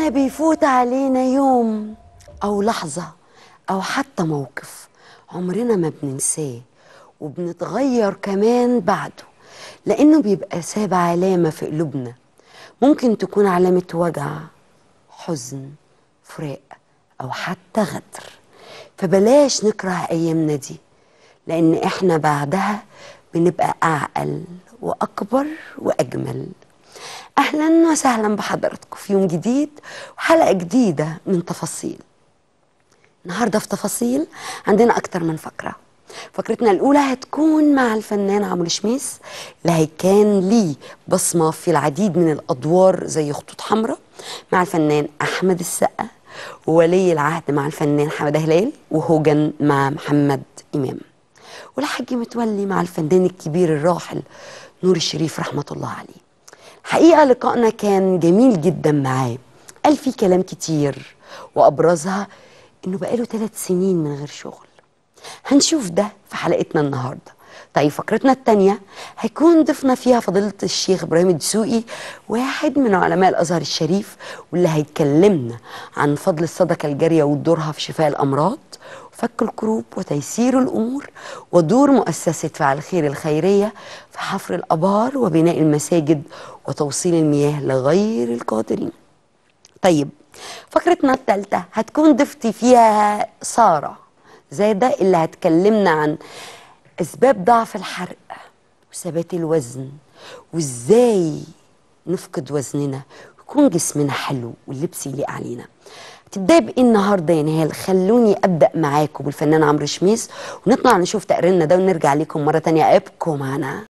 لما بيفوت علينا يوم أو لحظة أو حتى موقف عمرنا ما بننساه وبنتغير كمان بعده لأنه بيبقى ساب علامة في قلوبنا ممكن تكون علامة وجع حزن فراق أو حتى غدر فبلاش نكره أيامنا دي لأن إحنا بعدها بنبقى أعقل وأكبر وأجمل أهلا وسهلا بحضراتكم في يوم جديد وحلقة جديدة من تفاصيل النهارده في تفاصيل عندنا أكتر من فقرة فقرتنا الأولى هتكون مع الفنان عمرو شميس اللي كان ليه بصمة في العديد من الأدوار زي خطوط حمراء مع الفنان أحمد السقا وولي العهد مع الفنان حمد هلال وهوجن مع محمد إمام والحاج متولي مع الفنان الكبير الراحل نور الشريف رحمة الله عليه حقيقة لقائنا كان جميل جدا معاه قال فيه كلام كتير وأبرزها إنه بقاله ثلاث سنين من غير شغل هنشوف ده في حلقتنا النهاردة طيب فقرتنا التانية هيكون ضيفنا فيها فضيلة الشيخ إبراهيم الدسوقي واحد من علماء الأزهر الشريف واللي هيكلمنا عن فضل الصدقة الجارية ودورها في شفاء الأمراض وفك الكروب وتيسير الأمور ودور مؤسسة فعل الخير الخيرية في حفر الأبار وبناء المساجد وتوصيل المياه لغير القادرين طيب فقرتنا الثالثة هتكون ضيفتي فيها سارة زادة اللي هتكلمنا عن أسباب ضعف الحرق وثبات الوزن وإزاي نفقد وزننا ويكون جسمنا حلو واللبس يليق علينا تبدأ بإيه النهاردة يا نهال خلوني أبدأ معاكم بالفنان عمرو شميس ونطلع نشوف تقريرنا ده ونرجع لكم مرة تانية ابقوا معنا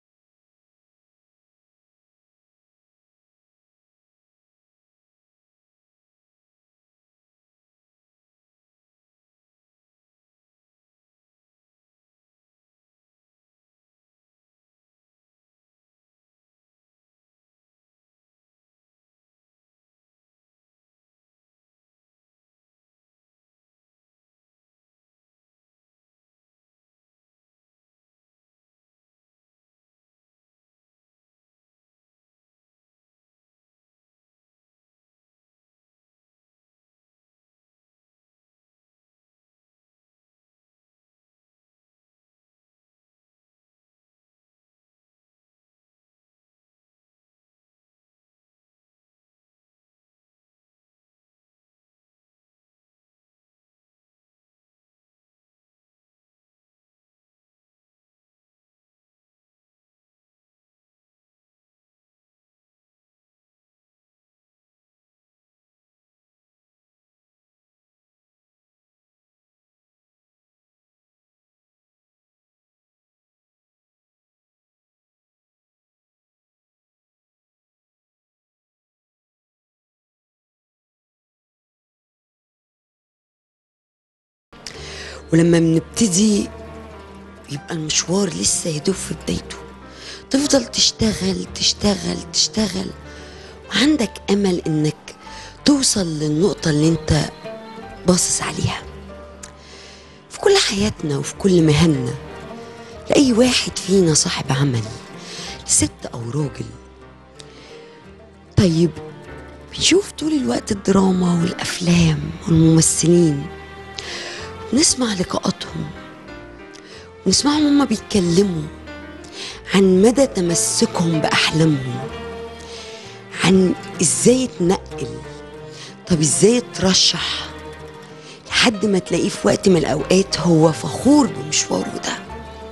ولما بنبتدي يبقى المشوار لسه يدوب في بدايته تفضل تشتغل تشتغل تشتغل وعندك امل انك توصل للنقطة اللي انت باصص عليها في كل حياتنا وفي كل مهنة لأي واحد فينا صاحب عمل لست أو راجل طيب بنشوف طول الوقت الدراما والأفلام والممثلين نسمع لقاءاتهم ونسمعهم هما بيتكلموا عن مدى تمسكهم بأحلامهم عن ازاي يتنقل طب ازاي يترشح لحد ما تلاقيه في وقت من الأوقات هو فخور بمشواره ده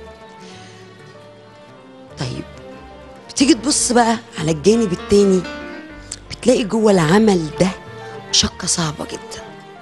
طيب بتيجي تبص بقى على الجانب التاني بتلاقي جوه العمل ده مشقة صعبة جدا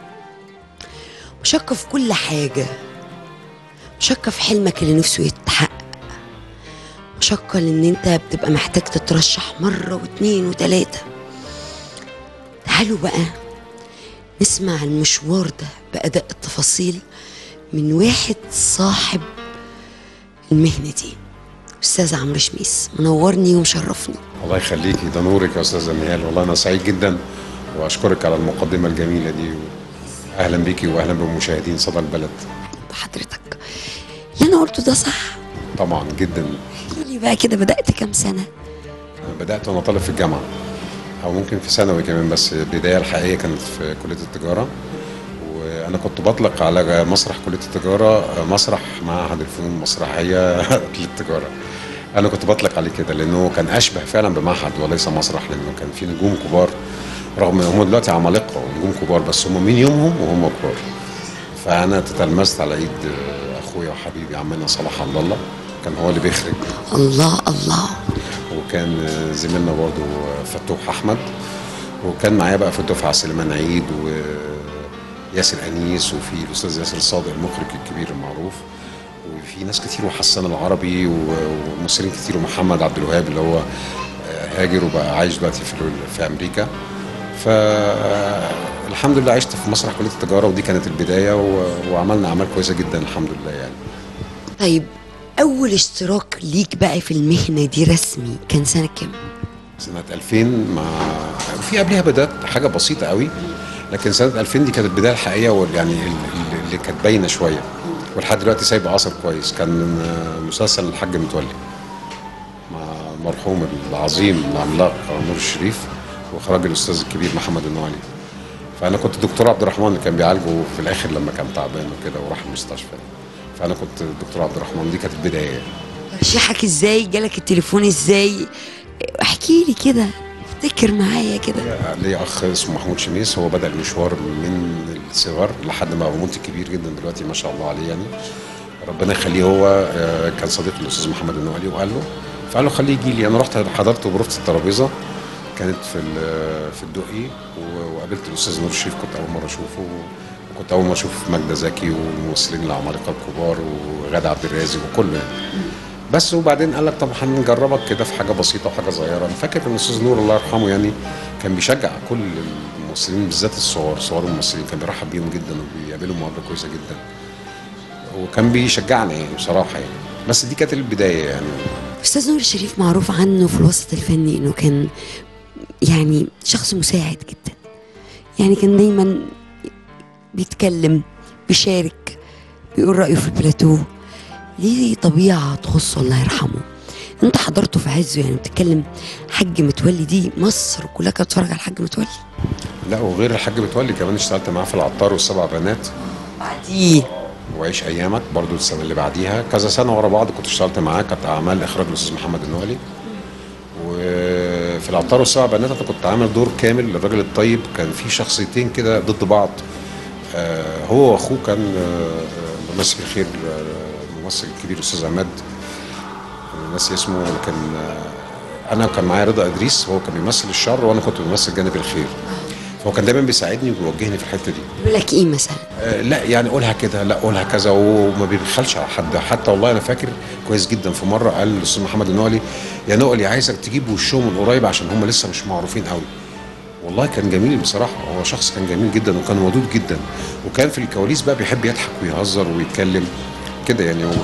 مشقة في كل حاجة مشقة في حلمك اللي نفسه يتحقق مشقة لان انت بتبقى محتاج تترشح مرة واتنين وتلاتة تعالوا بقى نسمع المشوار ده بأداء التفاصيل من واحد صاحب المهنة دي أستاذ عمرو شميس منورني ومشرفني الله يخليكي ده نورك يا استاذه نهال والله انا سعيد جدا واشكرك على المقدمه الجميله دي اهلا بيكي واهلا بمشاهدين صدى البلد بحضرتك اللي أنا قلته ده صح طبعا جدا احكيلي بقى كده بدأت كام سنة أنا بدات وانا طالب في الجامعه او ممكن في ثانوي كمان بس البدايه الحقيقيه كانت في كليه التجاره وانا كنت بطلق على مسرح كليه التجاره مسرح معهد الفنون المسرحيه للتجاره انا كنت بطلق عليه كده لانه كان اشبه فعلا بمعهد وليس مسرح لانه كان في نجوم كبار رغم ان هم دلوقتي عمالقه ونجوم كبار بس هم من يومهم وهم كبار فانا تتلمذت على ايد اخويا وحبيبي عمنا صلاح عبد الله كان هو اللي بيخرج الله الله وكان زميلنا برضه فتوح احمد وكان معايا بقى في الدفعه سليمان عيد وياسر انيس وفي الاستاذ ياسر صادق المخرج الكبير المعروف وفي ناس كتير وحسن العربي وممثلين كتير ومحمد عبد الوهاب اللي هو هاجر وبقى عايش دلوقتي في في امريكا فالحمد لله عشت في مسرح كليه التجاره ودي كانت البدايه و- وعملنا اعمال كويسه جدا الحمد لله يعني طيب اول اشتراك ليك بقى في المهنه دي رسمي كان سنه كام سنة 2000 مع في قبلها بدأت حاجة بسيطة قوي لكن سنة 2000 دي كانت البداية الحقيقية وال- يعني ال- اللي كانت باينة شوية ولحد دلوقتي سايبة أثر كويس كان مسلسل الحاج متولي مع المرحوم العظيم العملاق نور الشريف واخراج الاستاذ الكبير محمد النوالي فانا كنت دكتور عبد الرحمن اللي كان بيعالجه في الاخر لما كان تعبان وكده وراح المستشفى فانا كنت دكتور عبد الرحمن دي كانت البدايه يعني. ترشيحك ازاي جالك التليفون ازاي احكي لي كده افتكر معايا كده ليا اخ اسمه محمود شميس هو بدا المشوار من الصغر لحد ما هو منتج كبير جدا دلوقتي ما شاء الله عليه يعني ربنا يخليه هو آه، كان صديق الاستاذ محمد النوالي وقال له فقال له خليه يجي لي انا رحت حضرت غرفه الترابيزه كانت في ال- في الدقي و- وقابلت الاستاذ نور الشريف كنت اول مره اشوفه وكنت اول مره اشوف ماجده زكي والممثلين العمالقه الكبار وغادة عبد الرازق وكله يعني بس وبعدين قال لك طب هنجربك كده في حاجه بسيطه وحاجه صغيره انا فاكر ان الاستاذ نور الله يرحمه يعني كان بيشجع كل الممثلين بالذات الصغار صغار الممثلين كان بيرحب بيهم جدا وبيقابلهم مقابله كويسه جدا وكان بيشجعنا يعني بصراحه يعني بس دي كانت البدايه يعني استاذ نور الشريف معروف عنه في الوسط الفني انه كان يعني شخص مساعد جدا يعني كان دايما بيتكلم بيشارك بيقول رايه في البلاتو ليه طبيعه تخصه الله يرحمه انت حضرته في عزه يعني بتتكلم حاج متولي دي مصر كلها كانت بتتفرج على الحاج متولي لا وغير الحاج متولي كمان اشتغلت معاه في العطار والسبع بنات بعديه وعيش ايامك برضو السنه اللي بعديها كذا سنه ورا بعض كنت اشتغلت معاه كانت اعمال اخراج الاستاذ محمد النوالي وفي العطار والسبع بنات انا كنت عامل دور كامل للراجل الطيب كان في شخصيتين كده ضد بعض آه، هو واخوه كان آه، ممثل الخير آه، الممثل الكبير الاستاذ عماد أنا ناسي اسمه لكن آه، انا كان معايا رضا ادريس هو كان بيمثل الشر وانا كنت بمثل جانب الخير فهو كان دايما بيساعدني وبيوجهني في الحته دي يقول لك ايه مثلا آه، لا يعني قولها كده لا قولها كذا وما بيبخلش على حد حتى والله انا فاكر كويس جدا في مره قال الاستاذ محمد النوالي يا نقلي عايزك تجيب وشهم من قريب عشان هم لسه مش معروفين قوي والله كان جميل بصراحه هو شخص كان جميل جدا وكان ودود جدا وكان في الكواليس بقى بيحب يضحك ويهزر ويتكلم كده يعني هو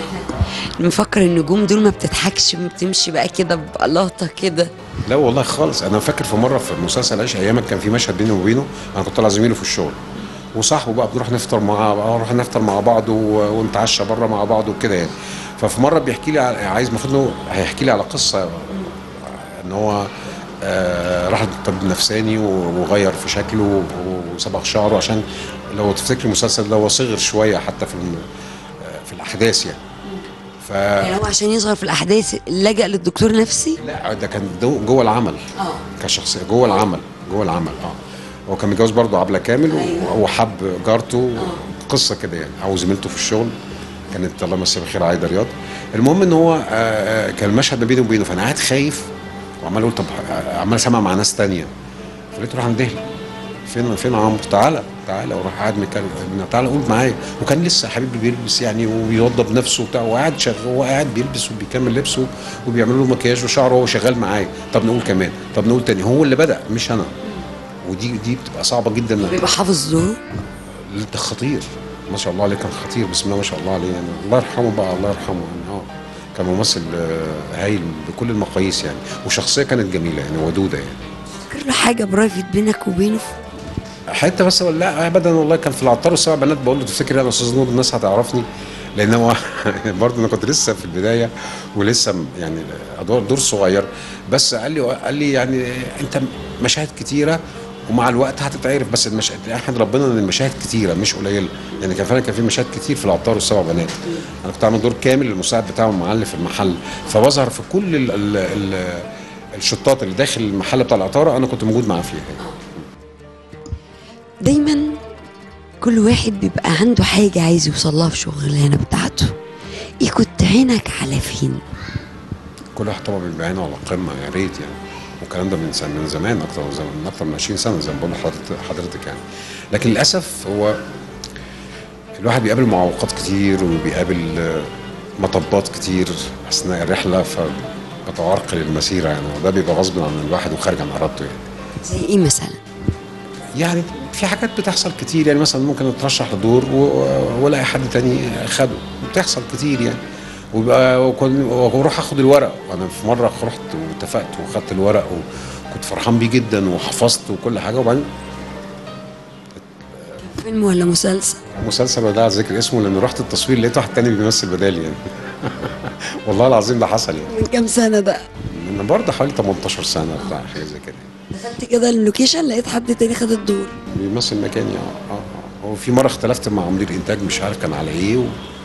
مفكر النجوم دول ما بتضحكش بتمشي بقى كده بقلاطه كده لا والله خالص انا فاكر في مره في مسلسل عيش ايامك كان في مشهد بيني وبينه انا كنت طالع زميله في الشغل وصاحبه بقى بنروح نفطر مع نروح نفطر مع بعض و- ونتعشى بره مع بعض وكده يعني ففي مره بيحكي لي على- عايز المفروض انه هيحكي لي على قصه ان هو آه راح للطبيب النفساني و- وغير في شكله و- وصبغ شعره عشان لو تفتكر المسلسل ده هو صغر شويه حتى في الم- آه، في الاحداث يعني ف يعني هو عشان يظهر في الاحداث لجأ للدكتور نفسي لا ده كان دو- جوه العمل اه كشخصيه جوه العمل جوه العمل اه هو كان متجوز برضه عبله كامل أيوة. وهو حب جارته قصه كده يعني او زميلته في الشغل كانت الله يمسيها بالخير عايده رياض المهم ان هو آه، آه، كان المشهد ما بيني وبينه فانا قاعد خايف وعمال اقول طب آه، عمال اسمع مع ناس تانية فلقيته راح مدهلي فين فين يا عمرو تعالى تعالى وراح قاعد متكلم تعالى قول معايا وكان لسه حبيبي بيلبس يعني وبيوضب نفسه وبتاع وقاعد شغال هو قاعد بيلبس وبيكمل لبسه وبيعملوا له مكياج وشعره وهو شغال معايا طب نقول كمان طب نقول تاني هو اللي بدا مش انا ودي دي بتبقى صعبه جدا بيبقى حافظ دوره ده خطير ما شاء الله عليه كان خطير بسم الله ما شاء الله عليه يعني الله يرحمه بقى الله يرحمه يعني اه كان ممثل آه، هايل بكل المقاييس يعني وشخصيه كانت جميله يعني ودوده يعني فاكر له حاجه برايفت بينك وبينه حته بس ولا لا ابدا والله كان في العطار والسبع بنات بقول له تفتكر انا استاذ نور الناس هتعرفني لان هو برضه انا كنت لسه في البدايه ولسه م- يعني ادوار دور صغير بس قال لي قال لي يعني انت مشاهد كتيره ومع الوقت هتتعرف بس المشاهد احمد ربنا ان المشاهد كتيره مش قليله يعني كان فعلا كان في مشاهد كتير في العطار والسبع بنات انا كنت عامل دور كامل المساعد بتاعه المعلم في المحل فبظهر في كل ال ال ال الشطات اللي داخل المحل بتاع العطاره انا كنت موجود معاه فيها يعني. دايما كل واحد بيبقى عنده حاجة عايز يوصلها في الشغلانة بتاعته ايه كنت عينك على فين كل واحد طبعا بيبقى عينه على القمه يا ريت يعني والكلام ده من زمان من زمان اكتر من زمان من اكتر من 20 سنه زي ما بقول لحضرتك حضرتك يعني لكن للاسف هو الواحد بيقابل معوقات كتير وبيقابل آه، مطبات كتير اثناء الرحله فبتعرقل المسيره يعني وده بيبقى غصب عن الواحد وخارج عن ارادته يعني زي ايه مثلا يعني في حاجات بتحصل كتير يعني مثلا ممكن اترشح لدور و- والاقي حد تاني خده بتحصل كتير يعني ويبقى وكن- واروح اخد الورق وانا في مره رحت واتفقت وخدت الورق وكنت فرحان بيه جدا وحفظت وكل حاجه وبعدين فيلم ولا مسلسل مسلسل ولا على ذكر اسمه لان رحت التصوير لقيت واحد تاني بيمثل بدالي يعني والله العظيم ده حصل يعني من كام سنة بقى من برضه حوالي 18 سنه بتاع حاجه زي كده دخلت كده اللوكيشن لقيت حد تاني خد الدور بيمثل مكاني اه اه اه وفي مره اختلفت مع مدير انتاج مش عارف كان على ايه و...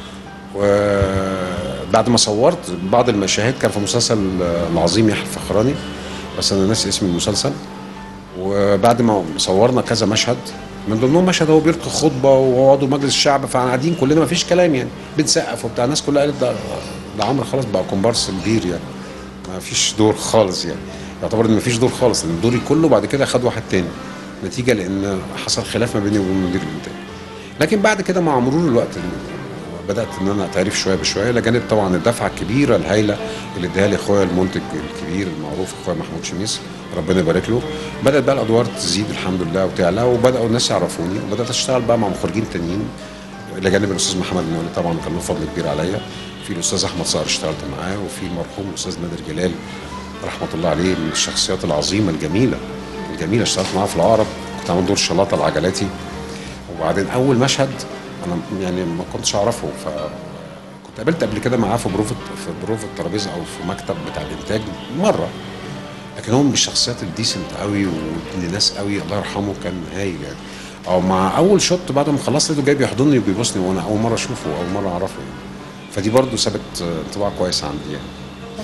وبعد ما صورت بعض المشاهد كان في مسلسل العظيم يحيى الفخراني بس انا ناسي اسم المسلسل وبعد ما صورنا كذا مشهد من ضمنهم مشهد هو بيلقي خطبه وقعدوا مجلس الشعب فقاعدين كلنا ما فيش كلام يعني بنسقف وبتاع الناس كلها قالت ده ده عمرو خلاص بقى كومبارس كبير يعني ما فيش دور خالص يعني يعتبر ان ما فيش دور خالص لان دوري كله بعد كده خد واحد تاني نتيجه لان حصل خلاف ما بيني وبين مدير الانتاج لكن بعد كده مع مرور الوقت بدات ان انا اتعرف شويه بشويه لجانب طبعا الدفعه الكبيره الهائله اللي اداها لي اخويا المنتج الكبير المعروف اخويا محمود شميس ربنا يبارك له بدات بقى الادوار تزيد الحمد لله وتعلى وبداوا الناس يعرفوني وبدات اشتغل بقى مع مخرجين تانيين لجانب الاستاذ محمد النولي طبعا كان له فضل كبير عليا في الاستاذ احمد صقر اشتغلت معاه وفي المرحوم الاستاذ نادر جلال رحمه الله عليه من الشخصيات العظيمه الجميله الجميله اشتغلت معاه في العقرب كنت عامل دور شلاطه العجلاتي وبعدين اول مشهد انا يعني ما كنتش اعرفه ف كنت قابلت قبل كده معاه في بروفة في بروفة الترابيزه او في مكتب بتاع الانتاج مره لكن هو من الشخصيات الديسنت قوي وابن ناس قوي الله يرحمه كان هايل يعني او مع اول شوت بعد ما خلصت لقيته جاي بيحضني وبيبوسني وانا اول مره اشوفه واول مره اعرفه يعني فدي برضو سابت انطباع كويس عندي يعني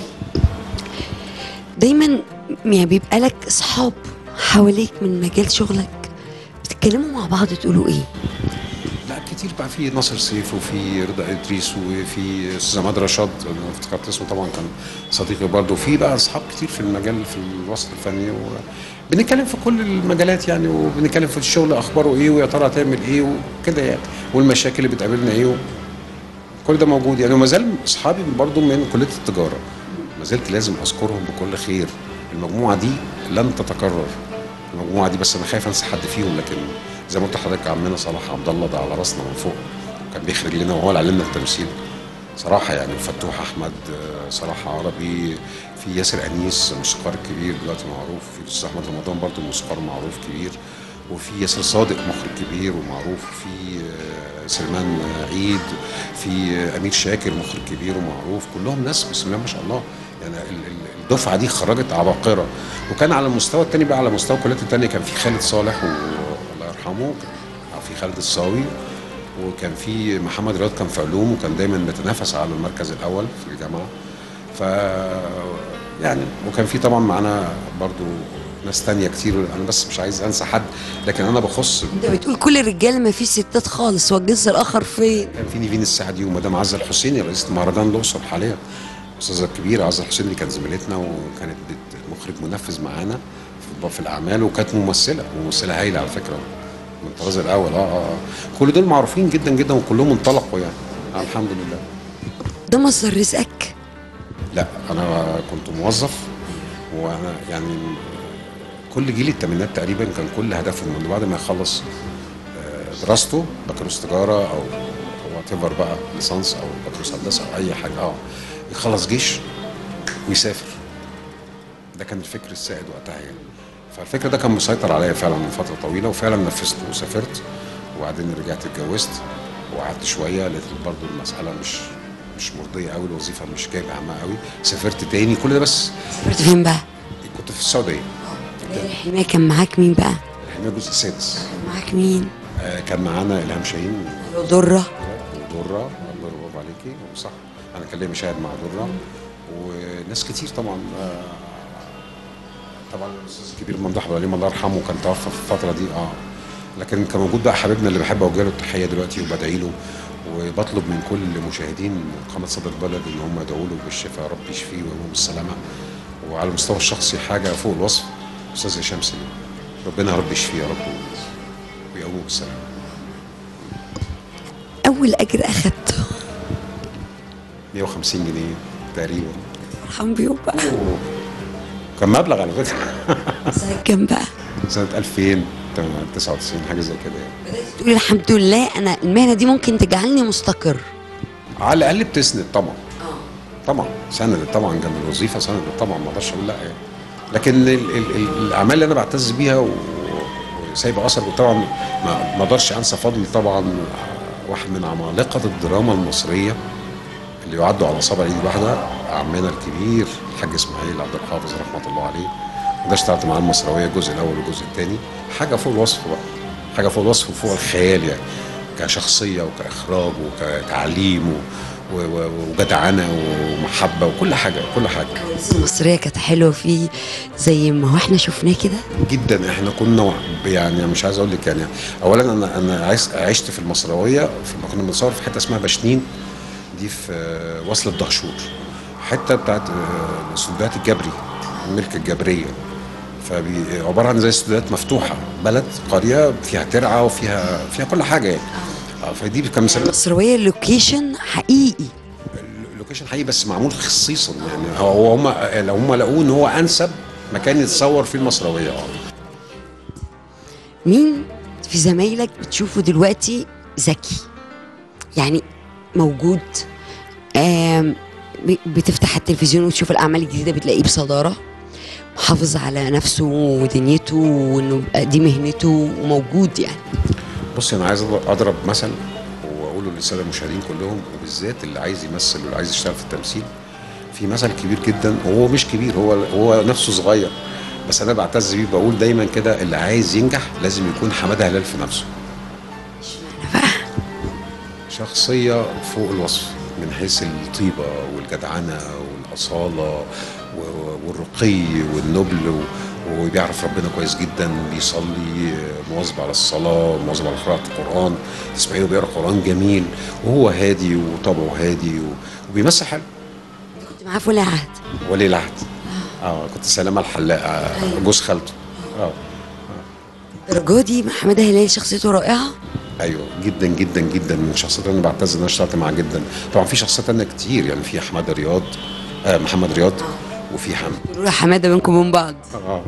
دايما يعني بيبقى لك اصحاب حواليك من مجال شغلك بتتكلموا مع بعض تقولوا ايه لا كتير بقى في ناصر سيف وفي رضا ادريس وفي استاذ عماد رشاد انا افتكرت اسمه طبعا كان صديقي برضه وفي بقى اصحاب كتير في المجال في الوسط الفني بنتكلم في كل المجالات يعني وبنتكلم في الشغل اخباره ايه ويا ترى هتعمل ايه وكده يعني والمشاكل اللي بتقابلنا ايه و... كل ده موجود يعني وما زال اصحابي برضه من كليه التجاره ما زلت لازم اذكرهم بكل خير المجموعه دي لن تتكرر المجموعه دي بس انا خايف انسى حد فيهم لكن زي ما قلت لحضرتك عمنا صلاح عبد الله ده على راسنا من فوق كان بيخرج لنا وهو اللي علمنا التمثيل صراحه يعني فتوح احمد آه، صلاح عربي في ياسر انيس موسيقار كبير دلوقتي معروف في الاستاذ احمد رمضان برضه موسيقار معروف كبير وفي ياسر صادق مخرج كبير ومعروف في آه، سليمان عيد في آه، امير شاكر مخرج كبير ومعروف كلهم ناس بسم الله ما شاء الله يعني ال- ال- الدفعه دي خرجت عباقره وكان على المستوى الثاني بقى على مستوى الكليات الثانيه كان في خالد صالح و- الله يرحمه او في خالد الصاوي وكان في محمد رياض كان في علوم وكان دايما بيتنافس على المركز الاول في الجامعه ف يعني وكان في طبعا معانا برضو ناس تانية كتير انا بس مش عايز انسى حد لكن انا بخص انت بتقول كل الرجاله ما فيش ستات خالص والجنس الاخر فين كان في نيفين السعدي ومدام عزه الحسيني رئيسه مهرجان الاقصر حاليا الاستاذه الكبيره عزه الحسيني اللي كانت زميلتنا وكانت بت- مخرج منفذ معانا في- في الاعمال وكانت ممثله ممثله هايله على فكره من الطراز الاول اه اه آه. كل دول معروفين جدا جدا وكلهم انطلقوا يعني آه الحمد لله ده مصدر رزقك لا انا كنت موظف وانا يعني كل جيل الثمانينات تقريبا كان كل هدفهم انه بعد ما يخلص آه، دراسته بكالوريوس تجاره او وات ايفر بقى ليسانس او بكالوريوس هندسه او اي حاجه اه يخلص جيش ويسافر ده كان الفكر السائد وقتها يعني فالفكر ده كان مسيطر عليا فعلا من فتره طويله وفعلا نفذته وسافرت وبعدين رجعت اتجوزت وقعدت شويه لقيت برضو المساله مش مش مرضيه قوي الوظيفه مش جايبه همها قوي سافرت تاني كل ده بس سافرت فين بقى؟ كنت في السعوديه الحماية كان معاك مين بقى؟ الحمايه الجزء السادس كان معاك مين؟ آه، كان معانا الهام شاهين ضرة ودره الله يرضى عليكي صح انا كان ليا مشاهد مع دره وناس كتير طبعا آه، طبعا الاستاذ الكبير ممدوح ابو عليم الله يرحمه كان توفى في الفتره دي اه لكن كان موجود بقى حبيبنا اللي بحب اوجه له التحيه دلوقتي وبدعي له وبطلب من كل مشاهدين قناه صدى البلد ان هم يدعوا له بالشفاء يا رب يشفيه ويقوم بالسلامه وعلى المستوى الشخصي حاجه فوق الوصف استاذ هشام سليم ربنا يا رب يشفيه يا رب ويقومه بالسلامه أول أجر أخدته 150 جنيه تقريبا فرحان بيهم بقى كان مبلغ على فكره سنة كام بقى؟ سنه 2099 حاجه زي كده يعني تقول الحمد لله أنا المهنة دي ممكن تجعلني مستقر على الاقل بتسند طبعا طبعا سندت طبعا جنب الوظيفه سندت طبعا ما اقدرش اقول لا يعني لكن ال ال ال الاعمال اللي انا بعتز بيها و- وسايبه اثر وطبعا ما ما اقدرش انسى فضل طبعا واحد من عمالقه الدراما المصريه اللي يعدوا على صابع ايد واحده عمنا الكبير الحاج اسماعيل عبد الحافظ رحمه الله عليه وده اشتغلت معاه المصرويه الجزء الاول والجزء الثاني حاجه فوق الوصف بقى حاجه فوق الوصف وفوق الخيال يعني كشخصيه وكاخراج وكتعليم و- و- و- وجدعنه ومحبه وكل حاجه كل حاجه الكواليس المصرية كانت حلوة فيه زي ما هو احنا شفناه كده جدا احنا كنا يعني مش عايز اقول لك يعني اولا انا انا عايز عشت في المصراويه في ما كنا بنصور في حته اسمها بشنين دي في آه، وصل الدهشور حته بتاعت آه، الاستوديوهات الجبري الملك الجبريه فعباره عن زي استوديوهات مفتوحه بلد قريه فيها ترعه وفيها فيها كل حاجه يعني آه، فدي كان مسمى المصروية اللوكيشن حقيقي اللوكيشن حقيقي بس معمول خصيصا يعني هو هم لو هم لقوه ان هو انسب مكان يتصور فيه المصراويه اه مين في زمايلك بتشوفه دلوقتي ذكي يعني موجود آم، ب- بتفتح التلفزيون وتشوف الاعمال الجديده بتلاقيه بصداره محافظ على نفسه ودنيته وانه يبقى دي مهنته وموجود يعني بص انا عايز اضرب مثل واقوله للساده المشاهدين كلهم وبالذات اللي عايز يمثل واللي عايز يشتغل في التمثيل في مثل كبير جدا وهو مش كبير هو هو نفسه صغير بس انا بعتز بيه بقول دايما كده اللي عايز ينجح لازم يكون حماده هلال في نفسه شخصيه فوق الوصف من حيث الطيبه والجدعنه والاصاله و- و- والرقي والنبل و- وبيعرف ربنا كويس جدا بيصلي مواظب على الصلاه مواظب على قراءه القران تسمعيه بيقرا قران جميل وهو هادي وطبعه هادي و- وبيمثل حلو كنت معاه في ولي عهد ولي العهد اه كنت سلامه الحلاق آه، جوز خالته اه الدرجه دي حماده هلال شخصيته رائعه ايوه جدا جدا جدا من الشخصيات اللي انا بعتز ان انا اشتغلت معاها جدا طبعا في شخصيات تانية كتير يعني في حماده رياض آه محمد رياض وفي حم يقولوا له حماده بينكم وبين بعض اه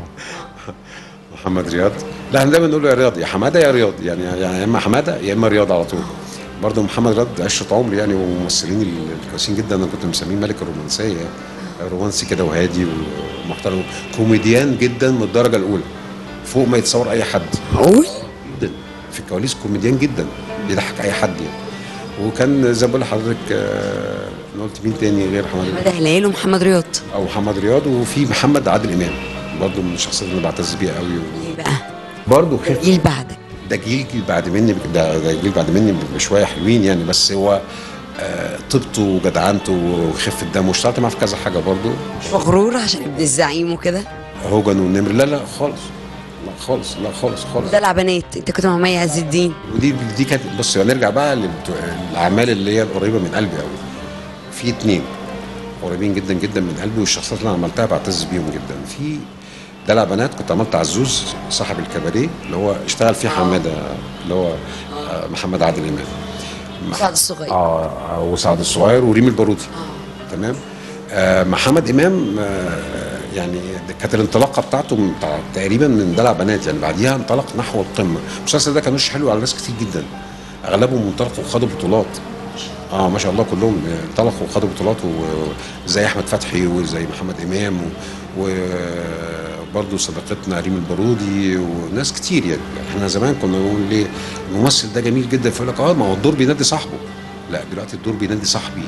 محمد رياض لا احنا دايما نقول له يا رياض يا حماده يا رياض يعني يعني يا اما حماده يا اما رياض على طول برضه محمد رياض عشره عمري يعني وممثلين الكويسين جدا انا كنت مسميه ملك الرومانسيه رومانسي كده وهادي ومحترم كوميديان جدا من الدرجه الاولى فوق ما يتصور اي حد معقول جدا في الكواليس كوميديان جدا بيضحك اي حد يعني وكان زي ما بقول لحضرتك آه، انا قلت مين تاني غير حماد حماده هلال ومحمد رياض او محمد رياض وفي محمد عادل امام برضه من الشخصيات اللي بعتز بيها قوي ايه بقى برضه خف جيل بعدك ده جيل جيل بعد مني ده, ده جيل بعد مني بشويه حلوين يعني بس هو آه، طيبته وجدعنته وخفه دمه واشتغلت معاه في كذا حاجه برضه مش مغرور عشان ابن الزعيم وكده هوجن والنمر لا لا خالص لا خالص لا خالص خالص دلع بنات انت كنت مع مي عز الدين ودي دي كانت بص هنرجع بقى للاعمال اللي هي القريبه من قلبي قوي في اتنين قريبين جدا جدا من قلبي والشخصيات اللي انا عملتها بعتز بيهم جدا في دلع بنات كنت عملت عزوز صاحب الكباريه اللي هو اشتغل فيه حماده اللي هو آه، محمد عادل امام سعد الصغير اه وسعد الصغير وريم البارودي تمام آه محمد امام آه يعني كانت الانطلاقه بتاعته من بتاع تقريبا من دلع بنات يعني بعديها انطلق نحو القمه المسلسل ده كان وش حلو على ناس كتير جدا اغلبهم انطلقوا وخدوا بطولات اه ما شاء الله كلهم انطلقوا وخدوا بطولات وزي احمد فتحي وزي محمد امام و- برضه صديقتنا ريم البارودي وناس كتير يعني احنا زمان كنا بنقول ليه الممثل ده جميل جدا فيقول لك اه ما هو الدور بينادي صاحبه لا دلوقتي الدور بينادي صاحبي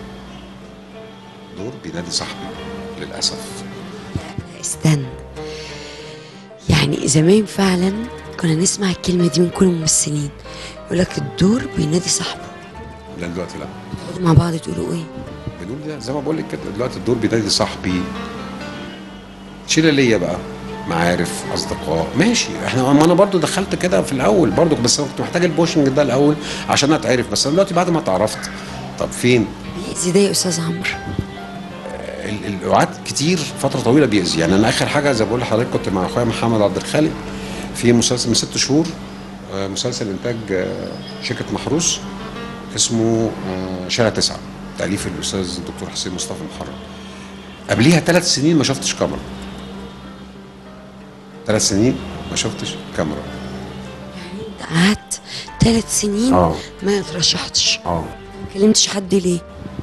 دور بينادي صاحبي للاسف استنى يعني زمان فعلا كنا نسمع الكلمة دي من كل الممثلين يقول لك الدور بينادي صاحبه لا دلوقتي لا تقعدوا مع بعض تقولوا ايه بنقول ده زي ما بقول لك كده دلوقتي الدور بينادي صاحبي شيله ليا بقى معارف اصدقاء ماشي احنا ما انا برضو دخلت كده في الاول برضو بس انا كنت محتاج البوشنج ده الاول عشان اتعرف بس انا دلوقتي بعد ما اتعرفت طب فين بيأذي ده يا استاذ عمرو ال- الاوعاد كتير فتره طويله بيأذي يعني انا اخر حاجه زي ما بقول لحضرتك كنت مع اخويا محمد عبد الخالق في مسلسل من ست شهور آه، مسلسل انتاج آه، شركه محروس اسمه آه، شارع تسعه تاليف الاستاذ الدكتور حسين مصطفى محرم قبليها ثلاث سنين ما شفتش كاميرا ثلاث سنين ما شفتش كاميرا انت قعدت ثلاث سنين اه. ما اترشحتش اه ما كلمتش حد ليه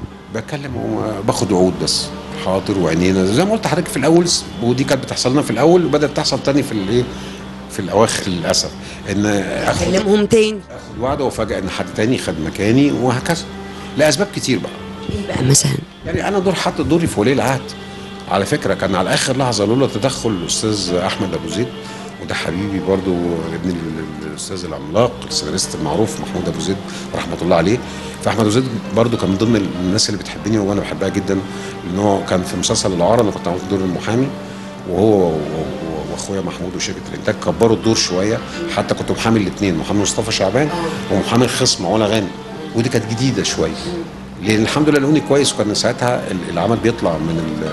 بتكلم وباخد وعود بس حاضر وعينينا زي ما قلت لحضرتك في الاول ودي كانت بتحصل لنا في الاول وبدات تحصل تاني في الايه في الاواخر للاسف ان اخد كلمهم تاني اخد وعد وفجاه ان حد تاني خد مكاني وهكذا لاسباب كتير بقى ايه بقى مثلا يعني انا دور حط دوري في ولي العهد على فكره كان على اخر لحظه لولا تدخل الاستاذ احمد ابو زيد وده حبيبي برضو ابن ال- الاستاذ العملاق السيناريست المعروف محمود ابو زيد رحمه الله عليه فاحمد ابو زيد برضو كان من ضمن الناس اللي بتحبني وانا بحبها جدا لان هو كان في مسلسل العار انا كنت عامل دور المحامي وهو و- و- واخويا محمود وشركه الانتاج كبروا الدور شويه حتى كنت محامي الاثنين محامي مصطفى شعبان ومحامي الخصم علا غانم ودي كانت جديده شويه لان الحمد لله لقوني كويس وكان ساعتها ال- العمل بيطلع من ال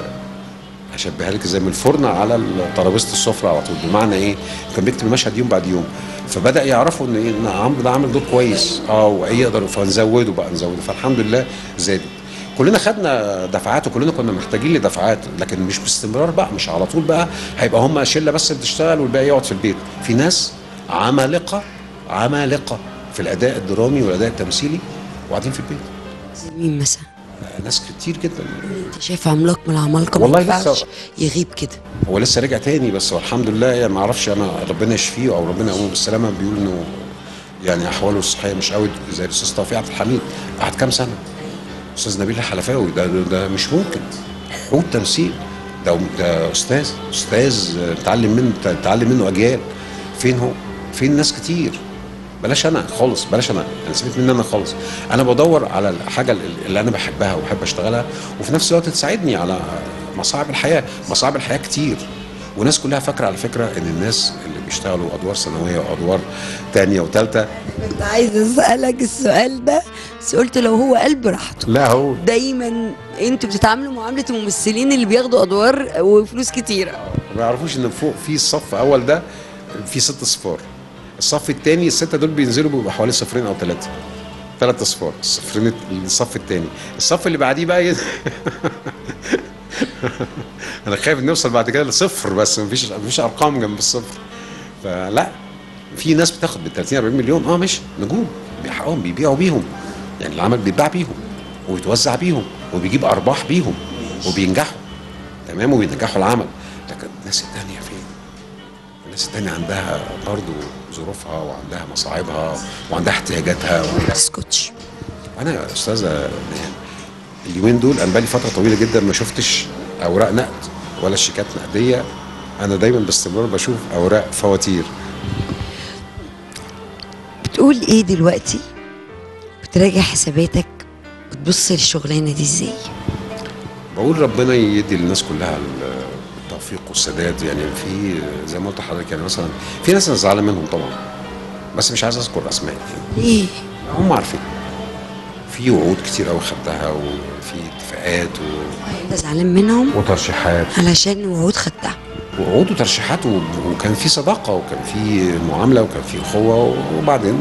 هشبهها لك زي من الفرن على ترابيزه السفره على طول بمعنى ايه؟ كان بيكتب المشهد يوم بعد يوم فبدا يعرفوا ان ايه ان عمرو ده عامل دور كويس اه وايه يقدر فنزوده بقى نزوده فالحمد لله زادت كلنا خدنا دفعات وكلنا كنا محتاجين لدفعات لكن مش باستمرار بقى مش على طول بقى هيبقى هم شله بس بتشتغل والباقي يقعد في البيت في ناس عمالقه عمالقه في الاداء الدرامي والاداء التمثيلي وقاعدين في البيت زي مين مثلا ناس كتير جدا انت شايف عملاق من العمالقه والله ما ينفعش لسه- يغيب كده هو لسه رجع تاني بس هو الحمد لله يعني ما اعرفش انا ربنا يشفيه او ربنا يقومه بالسلامه بيقول انه يعني احواله الصحيه مش قوي زي الاستاذ توفيق عبد الحميد قعد كام سنه استاذ نبيل الحلفاوي ده ده, ده مش ممكن حوت تمثيل ده ده استاذ استاذ اتعلم منه اتعلم منه اجيال فين هو فين ناس كتير بلاش انا خالص بلاش انا انا سيبك مني انا خالص انا بدور على الحاجه اللي انا بحبها وبحب اشتغلها وفي نفس الوقت تساعدني على مصاعب الحياه مصاعب الحياه كتير وناس كلها فاكره على فكره ان الناس اللي بيشتغلوا ادوار ثانويه وادوار تانية وثالثه كنت عايز اسالك السؤال ده بس قلت لو هو قلب براحته لا هو دايما انتوا بتتعاملوا معامله الممثلين اللي بياخدوا ادوار وفلوس كتيره ما يعرفوش ان فوق في الصف اول ده في ست صفار الصف الثاني السته دول بينزلوا بيبقى حوالي صفرين او ثلاثه ثلاث اصفار الصفرين الصف الثاني الصف اللي بعديه بقى ي... انا خايف نوصل بعد كده لصفر بس مفيش مفيش ارقام جنب الصفر فلا في ناس بتاخد بال 30 40 مليون اه ماشي نجوم بيحققهم بيبيعوا بيهم يعني العمل بيتباع بيهم وبيتوزع بيهم وبيجيب ارباح بيهم وبينجحوا تمام وبينجحوا العمل لكن الناس التانية فين؟ الناس التانية عندها برضو ظروفها وعندها مصاعبها وعندها احتياجاتها ما تسكتش انا يا استاذه نهال اليومين دول انا بقالي فتره طويله جدا ما شفتش اوراق نقد ولا شيكات نقديه انا دايما باستمرار بشوف اوراق فواتير بتقول ايه دلوقتي بتراجع حساباتك بتبص للشغلانه دي ازاي بقول ربنا يدي للناس كلها التوفيق والسداد يعني في زي ما قلت لحضرتك يعني مثلا في ناس انا زعلان منهم طبعا بس مش عايز اذكر اسماء يعني ليه هم عارفين في وعود كتير قوي خدتها وفي اتفاقات و... انت زعلان منهم وترشيحات علشان وعود خدتها وعود وترشيحات و- وكان في صداقه وكان في معامله وكان في اخوه وبعدين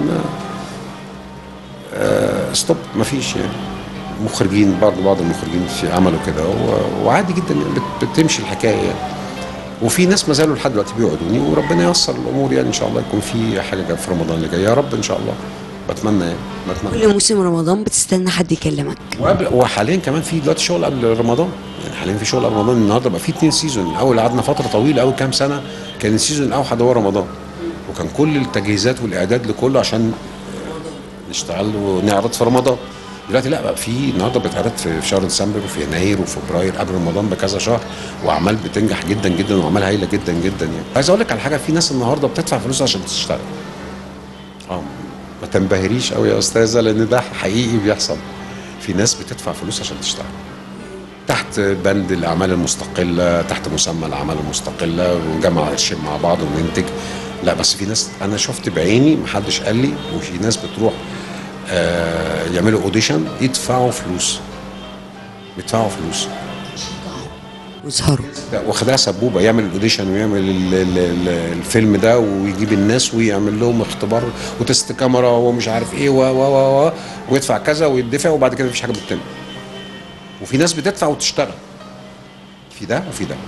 آه ستوب مفيش يعني مخرجين برضه بعض المخرجين في عملوا كده و- وعادي جدا يعني بت- بتمشي الحكايه يعني وفي ناس ما زالوا لحد دلوقتي بيوعدوني وربنا ييسر الامور يعني ان شاء الله يكون في حاجه جايه في رمضان اللي جاي يا رب ان شاء الله بتمنى يعني بتمنى كل موسم رمضان بتستنى حد يكلمك وقبل وحاليا كمان في دلوقتي شغل قبل رمضان يعني حاليا في شغل قبل رمضان النهارده بقى في اتنين سيزون الاول قعدنا فتره طويله قوي كام سنه كان السيزون الاوحد هو رمضان وكان كل التجهيزات والاعداد لكله عشان نشتغل ونعرض في رمضان دلوقتي لا بقى في النهارده بتعرض في شهر ديسمبر وفي يناير وفبراير قبل رمضان بكذا شهر واعمال بتنجح جدا جدا واعمال هايله جدا جدا يعني عايز اقول لك على حاجه في ناس النهارده بتدفع فلوس عشان تشتغل اه ما تنبهريش قوي يا استاذه لان ده حقيقي بيحصل في ناس بتدفع فلوس عشان تشتغل تحت بند الاعمال المستقله تحت مسمى الاعمال المستقله ونجمع الشيء مع بعض وننتج لا بس في ناس انا شفت بعيني محدش قال لي وفي ناس بتروح آه يعملوا اوديشن يدفعوا فلوس بيدفعوا فلوس ويظهروا لا، واخدها سبوبه يعمل الاوديشن ويعمل ال- ال- ال- الفيلم ده ويجيب الناس ويعمل لهم اختبار وتست كاميرا ومش عارف ايه و و و و ويدفع كذا ويدفع وبعد كده مفيش حاجه بتتم وفي ناس بتدفع وتشتغل في ده وفي ده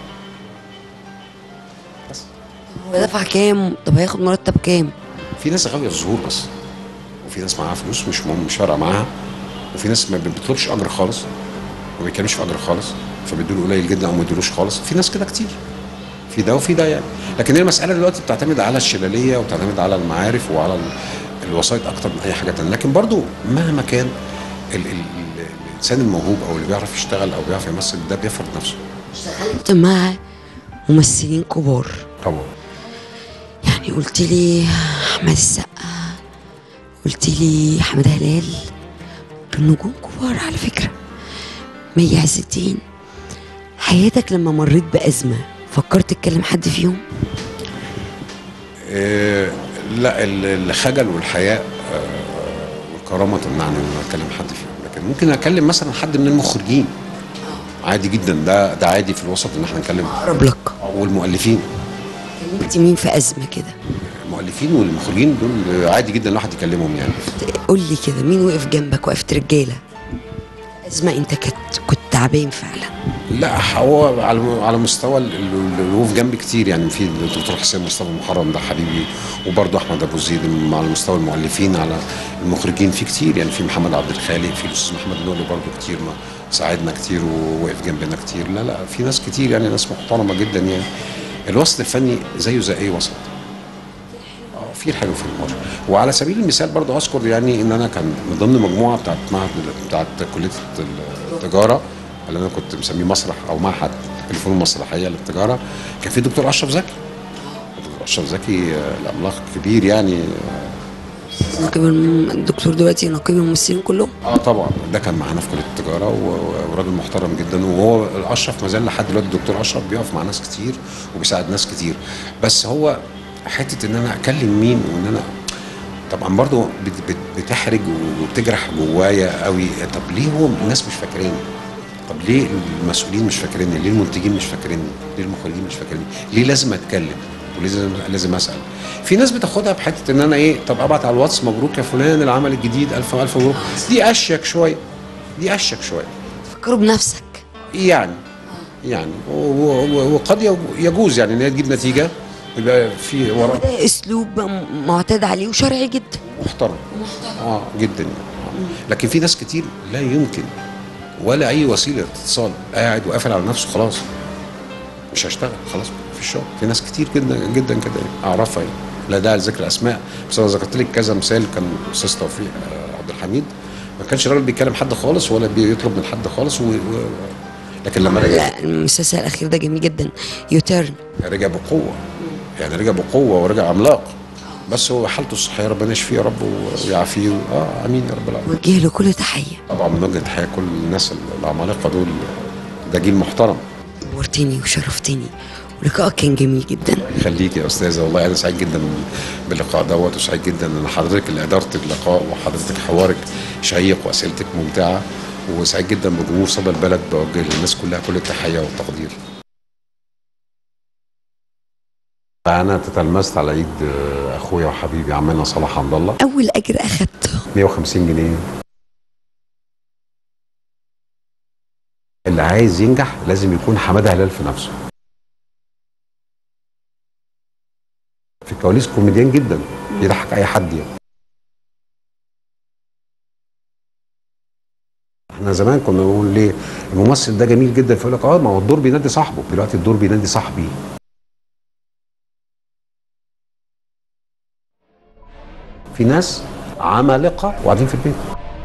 بس هو دفع كام طب هياخد مرتب كام في ناس غاويه الظهور بس وفي ناس معاها فلوس مش مهم مش فارقه معاها وفي ناس ما بتطلبش اجر خالص ما بيتكلمش في اجر خالص فبيدوا له قليل جدا او ما يدولوش خالص في ناس كده كتير في ده وفي ده يعني لكن هي المساله دلوقتي بتعتمد على الشلاليه وبتعتمد على المعارف وعلى ال- الوسائط اكتر من اي حاجه تانية لكن برضو مهما كان ال ال ال الانسان الموهوب او اللي بيعرف يشتغل او بيعرف يمثل ده بيفرض نفسه اشتغلت مع ممثلين كبار طبعا يعني قلت لي احمد السقا قلت لي حماده هلال دول نجوم كبار على فكره مي عز الدين حياتك لما مريت بازمه فكرت تتكلم حد فيهم آه، لا ال- الخجل والحياء آه، والكرامه تمنعني ان أنا اتكلم حد فيهم لكن ممكن اكلم مثلا حد من المخرجين عادي جدا ده ده عادي في الوسط ان احنا نتكلم اقرب لك والمؤلفين كلمت مين في ازمه كده المؤلفين والمخرجين دول عادي جدا الواحد يكلمهم يعني قول لي كده مين وقف جنبك وقفت رجاله ازمه انت كنت كنت تعبان فعلا لا هو على على مستوى ال- ال- اللي وقف جنبي كتير يعني في الدكتور حسين مصطفى محرم ده حبيبي وبرضه احمد ابو زيد على مستوى المؤلفين على المخرجين في كتير يعني في محمد عبد الخالق في الاستاذ محمد نولي برضه كتير ما ساعدنا كتير ووقف جنبنا كتير لا لا في ناس كتير يعني ناس محترمه جدا يعني الوسط الفني زيه زي اي وسط اه في الحلو في المر وعلى سبيل المثال برضه اذكر يعني ان انا كان من ضمن مجموعه بتاعت معهد بتاعت كليه التجاره اللي انا كنت مسميه مسرح او معهد الفنون المسرحيه للتجاره كان في دكتور اشرف زكي دكتور اشرف زكي آه، العملاق كبير يعني نقيب الم- الدكتور دلوقتي نقيب الممثلين كلهم اه طبعا ده كان معانا في كليه التجاره و- وراجل محترم جدا وهو اشرف ما زال لحد دلوقتي الدكتور اشرف بيقف مع ناس كتير وبيساعد ناس كتير بس هو حته ان انا اكلم مين وان انا طبعا برضو بت- بت- بتحرج وبتجرح جوايا قوي طب ليه هو الناس مش فاكريني طب ليه المسؤولين مش فاكريني ليه المنتجين مش فاكريني ليه المخرجين مش فاكريني ليه لازم اتكلم ولازم لازم اسال في ناس بتاخدها بحته ان انا ايه طب ابعت على الواتس مبروك يا فلان العمل الجديد الف الف مبروك دي اشيك شويه دي اشيك شويه فكروا بنفسك يعني يعني و- و- وقد يج- يجوز يعني ان هي تجيب نتيجه يبقى في وراء ده اسلوب م- معتاد عليه وشرعي جدا محترم اه جدا يعني. آه. لكن في ناس كتير لا يمكن ولا اي وسيله اتصال قاعد وقافل على نفسه خلاص مش هشتغل خلاص في الشغل في ناس كتير جدا جدا كده يعني اعرفها يعني لا داعي لذكر اسماء بس انا ذكرت لك كذا مثال كان استاذ توفيق آه، عبد الحميد ما كانش راجل بيتكلم حد خالص ولا بيطلب من حد خالص و... و... لكن لما رجع لا المسلسل الاخير ده جميل جدا يوتيرن رجع بقوه يعني رجع بقوه ورجع عملاق بس هو حالته الصحيه ربنا يشفيه يا رب ويعافيه اه امين يا رب العالمين وجه له كل تحيه طبعا بنوجه تحيه كل الناس العمالقه دول ده جيل محترم نورتني وشرفتني ولقائك كان جميل جدا يخليك يا استاذه والله انا سعيد جدا باللقاء دوت وسعيد جدا ان حضرتك اللي ادرت اللقاء وحضرتك حوارك شيق واسئلتك ممتعه وسعيد جدا بجمهور صدى البلد بوجه للناس كلها كل التحيه والتقدير انا تتلمست على ايد آه، اخويا وحبيبي عمنا صلاح حمد الله اول اجر اخدته 150 جنيه اللي عايز ينجح لازم يكون حماده هلال في نفسه في الكواليس كوميديان جدا يضحك اي حد يعني احنا زمان كنا بنقول ليه الممثل ده جميل جدا فيقول لك اه ما هو الدور بينادي صاحبه دلوقتي الدور بينادي صاحبي في ناس عمالقه وقاعدين في البيت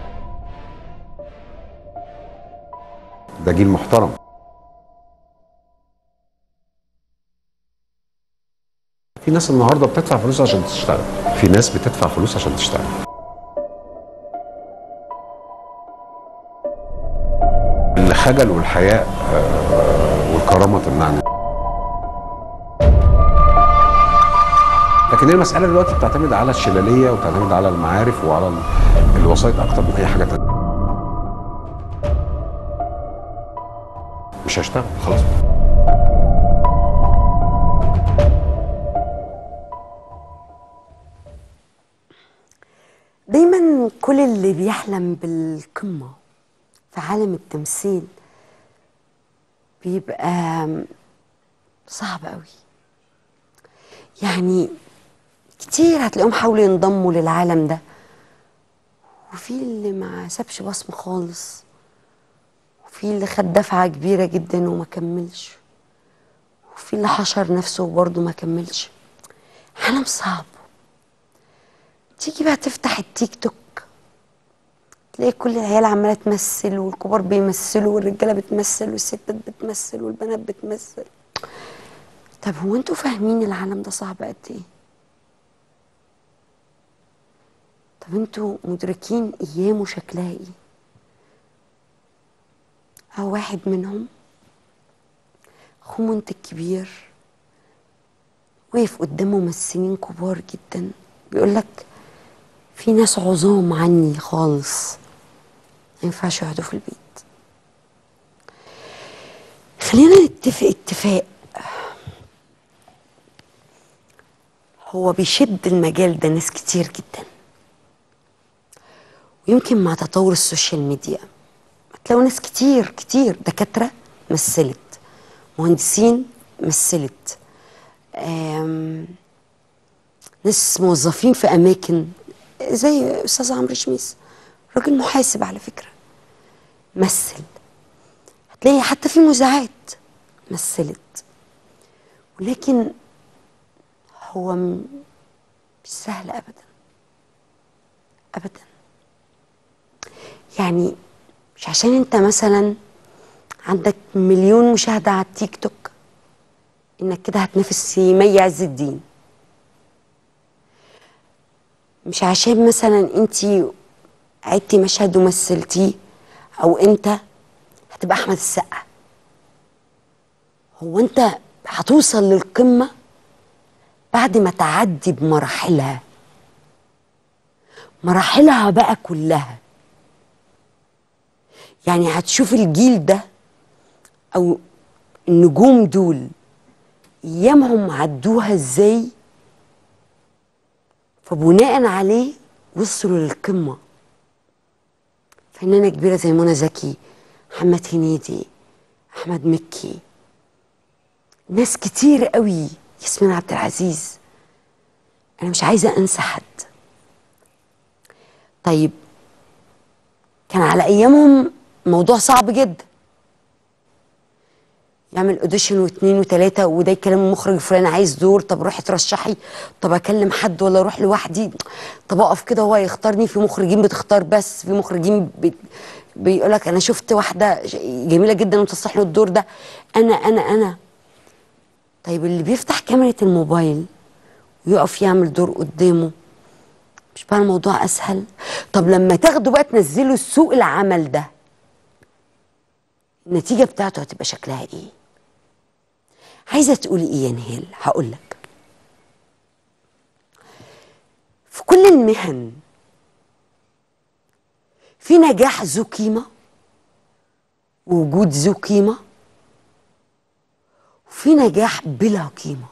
ده جيل محترم في ناس النهارده بتدفع فلوس عشان تشتغل في ناس بتدفع فلوس عشان تشتغل الخجل والحياء آه، والكرامه تمنعني لكن هي المساله دلوقتي بتعتمد على الشلاليه وبتعتمد على المعارف وعلى ال- الوسائط اكتر من اي حاجه تانية مش هشتغل خلاص دايما كل اللي بيحلم بالقمة في عالم التمثيل بيبقى صعب قوي يعني كتير هتلاقيهم حاولوا ينضموا للعالم ده وفي اللي ما سابش بصمة خالص وفي اللي خد دفعة كبيرة جدا وما كملش وفي اللي حشر نفسه وبرضه ما كملش عالم صعب تيجي بقى تفتح التيك توك تلاقي كل العيال عماله تمثل والكبار بيمثلوا والرجاله بتمثل والستات بتمثل والبنات بتمثل طب هو انتوا فاهمين العالم ده صعب قد ايه طب انتوا مدركين ايامه شكلها ايه او واحد منهم اخوه منتج كبير وقف قدام ممثلين كبار جدا بيقول لك في ناس عظام عني خالص ما ينفعش يقعدوا في البيت خلينا نتفق اتفاق هو بيشد المجال ده ناس كتير جدا ويمكن مع تطور السوشيال ميديا هتلاقوا ناس كتير كتير دكاترة مثلت مهندسين مثلت آم، ناس موظفين في اماكن زي استاذ عمرو شميس راجل محاسب على فكره مثل هتلاقي حتى في مذيعات مثلت ولكن هو م- مش سهل ابدا ابدا يعني مش عشان انت مثلا عندك مليون مشاهده على التيك توك انك كده هتنافس في مي عز الدين مش عشان مثلا انت عدتي مشهد ومثلتيه او انت هتبقى احمد السقا هو انت هتوصل للقمه بعد ما تعدي بمراحلها مراحلها بقى كلها يعني هتشوف الجيل ده او النجوم دول ايامهم عدوها ازاي فبناء عليه وصلوا للقمه فنانه كبيره زي منى زكي محمد هنيدي احمد مكي ناس كتير قوي ياسمين عبد العزيز انا مش عايزه انسى حد طيب كان على ايامهم موضوع صعب جدا يعمل اوديشن واثنين وثلاثه وده يكلم المخرج فلان عايز دور طب روحي ترشحي طب اكلم حد ولا اروح لوحدي طب اقف كده هو يختارني في مخرجين بتختار بس في مخرجين بي بيقول لك انا شفت واحده ش- جميله جدا وتصلح له الدور ده انا انا انا طيب اللي بيفتح كاميرا الموبايل ويقف يعمل دور قدامه مش بقى الموضوع اسهل طب لما تاخدوا بقى تنزلوا سوق العمل ده النتيجه بتاعته هتبقى شكلها ايه عايزه تقولي ايه يا نهال هقول لك في كل المهن في نجاح ذو قيمه ووجود ذو قيمه وفي نجاح بلا قيمه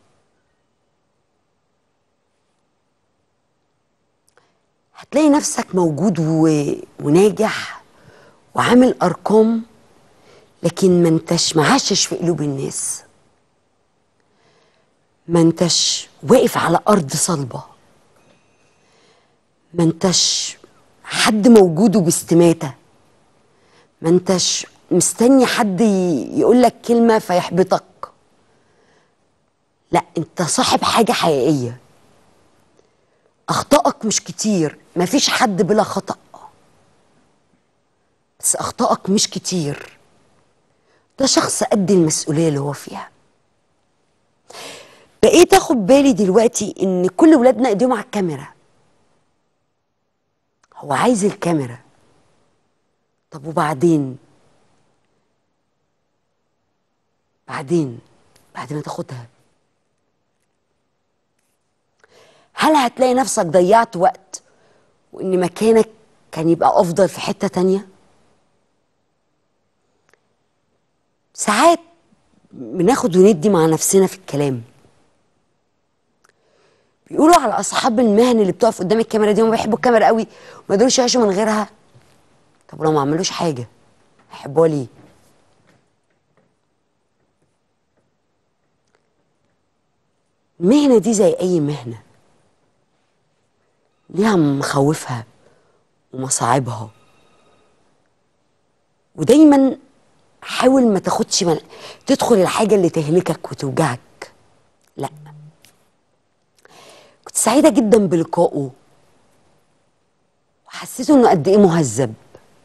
هتلاقي نفسك موجود و... وناجح وعامل ارقام لكن ما انتش معشش في قلوب الناس ما انتش واقف على ارض صلبه ما انتش حد موجود وباستماته ما انتش مستني حد يقول لك كلمة فيحبطك لا انت صاحب حاجة حقيقية اخطائك مش كتير مفيش حد بلا خطأ بس اخطائك مش كتير ده شخص قد المسؤولية اللي هو فيها بقيت اخد بالي دلوقتي ان كل ولادنا ايديهم على الكاميرا هو عايز الكاميرا طب وبعدين بعدين بعد ما تاخدها هل هتلاقي نفسك ضيعت وقت وان مكانك كان يبقى افضل في حتة تانية ساعات بناخد وندي مع نفسنا في الكلام بيقولوا على اصحاب المهن اللي بتقف قدام الكاميرا دي هم بيحبوا الكاميرا قوي وما يقدروش يعيشوا من غيرها طب لو ما عملوش حاجه هيحبوها ليه المهنه دي زي اي مهنه ليها مخاوفها ومصاعبها ودايما حاول ما تاخدش من... تدخل الحاجه اللي تهلكك وتوجعك لا كنت سعيده جدا بلقائه وحسيت انه قد ايه مهذب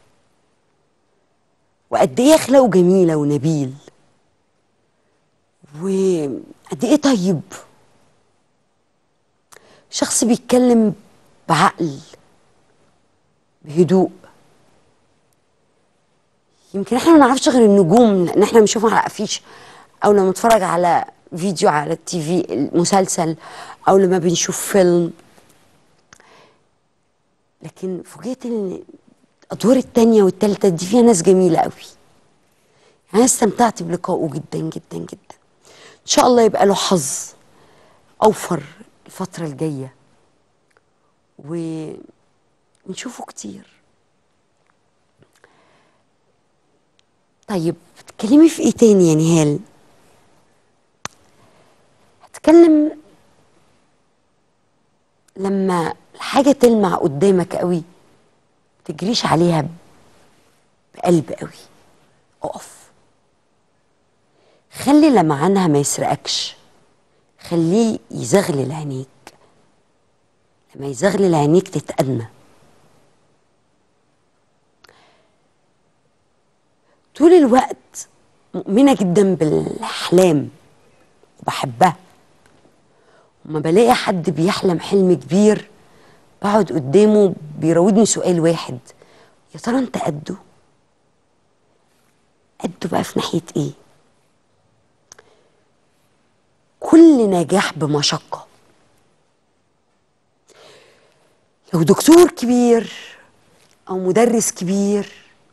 وقد ايه اخلاقه جميله ونبيل وقد ايه طيب شخص بيتكلم بعقل بهدوء يمكن احنا ما نعرفش غير النجوم لان احنا بنشوفهم على افيش او لما نتفرج على فيديو على التي في المسلسل او لما بنشوف فيلم لكن فوجئت ان الادوار التانية والتالتة دي فيها ناس جميلة قوي انا استمتعت بلقائه جدا جدا جدا ان شاء الله يبقى له حظ اوفر الفترة الجاية ونشوفه كتير طيب بتتكلمي في ايه تاني يا نهال هتكلم لما الحاجة تلمع قدامك قوي تجريش عليها بقلب قوي اقف خلي لمعانها ما يسرقكش خليه يزغلل عينيك لما يزغلل عينيك تتأنى طول الوقت مؤمنة جدا بالأحلام وبحبها وما بلاقي حد بيحلم حلم كبير بقعد قدامه بيراودني سؤال واحد يا ترى انت قده قده بقى في ناحية ايه كل نجاح بمشقة لو دكتور كبير او مدرس كبير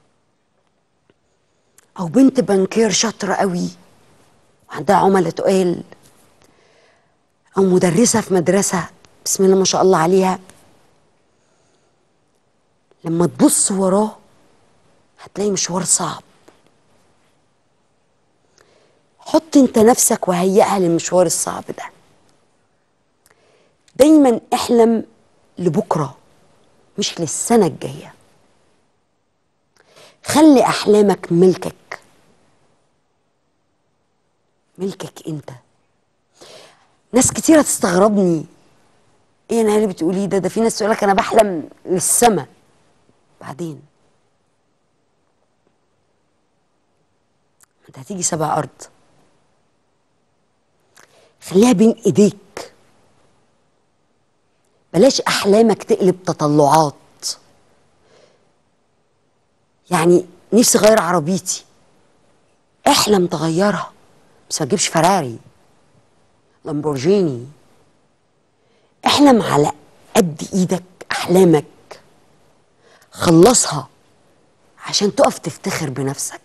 او بنت بنكير شاطره قوي وعندها عملاء تقال او مدرسه في مدرسه بسم الله ما شاء الله عليها لما تبص وراه هتلاقي مشوار صعب حط انت نفسك وهيئها للمشوار الصعب ده دايما احلم لبكره مش للسنه الجايه خلي احلامك ملكك ملكك انت ناس كتيره تستغربني ايه انا اللي بتقوليه ده ده في ناس تقول لك انا بحلم للسما بعدين انت هتيجي سبع ارض خليها بين ايديك بلاش احلامك تقلب تطلعات يعني نفسي اغير عربيتي احلم تغيرها بس ما تجيبش فراري لامبورجيني احلم على قد ايدك احلامك خلصها عشان تقف تفتخر بنفسك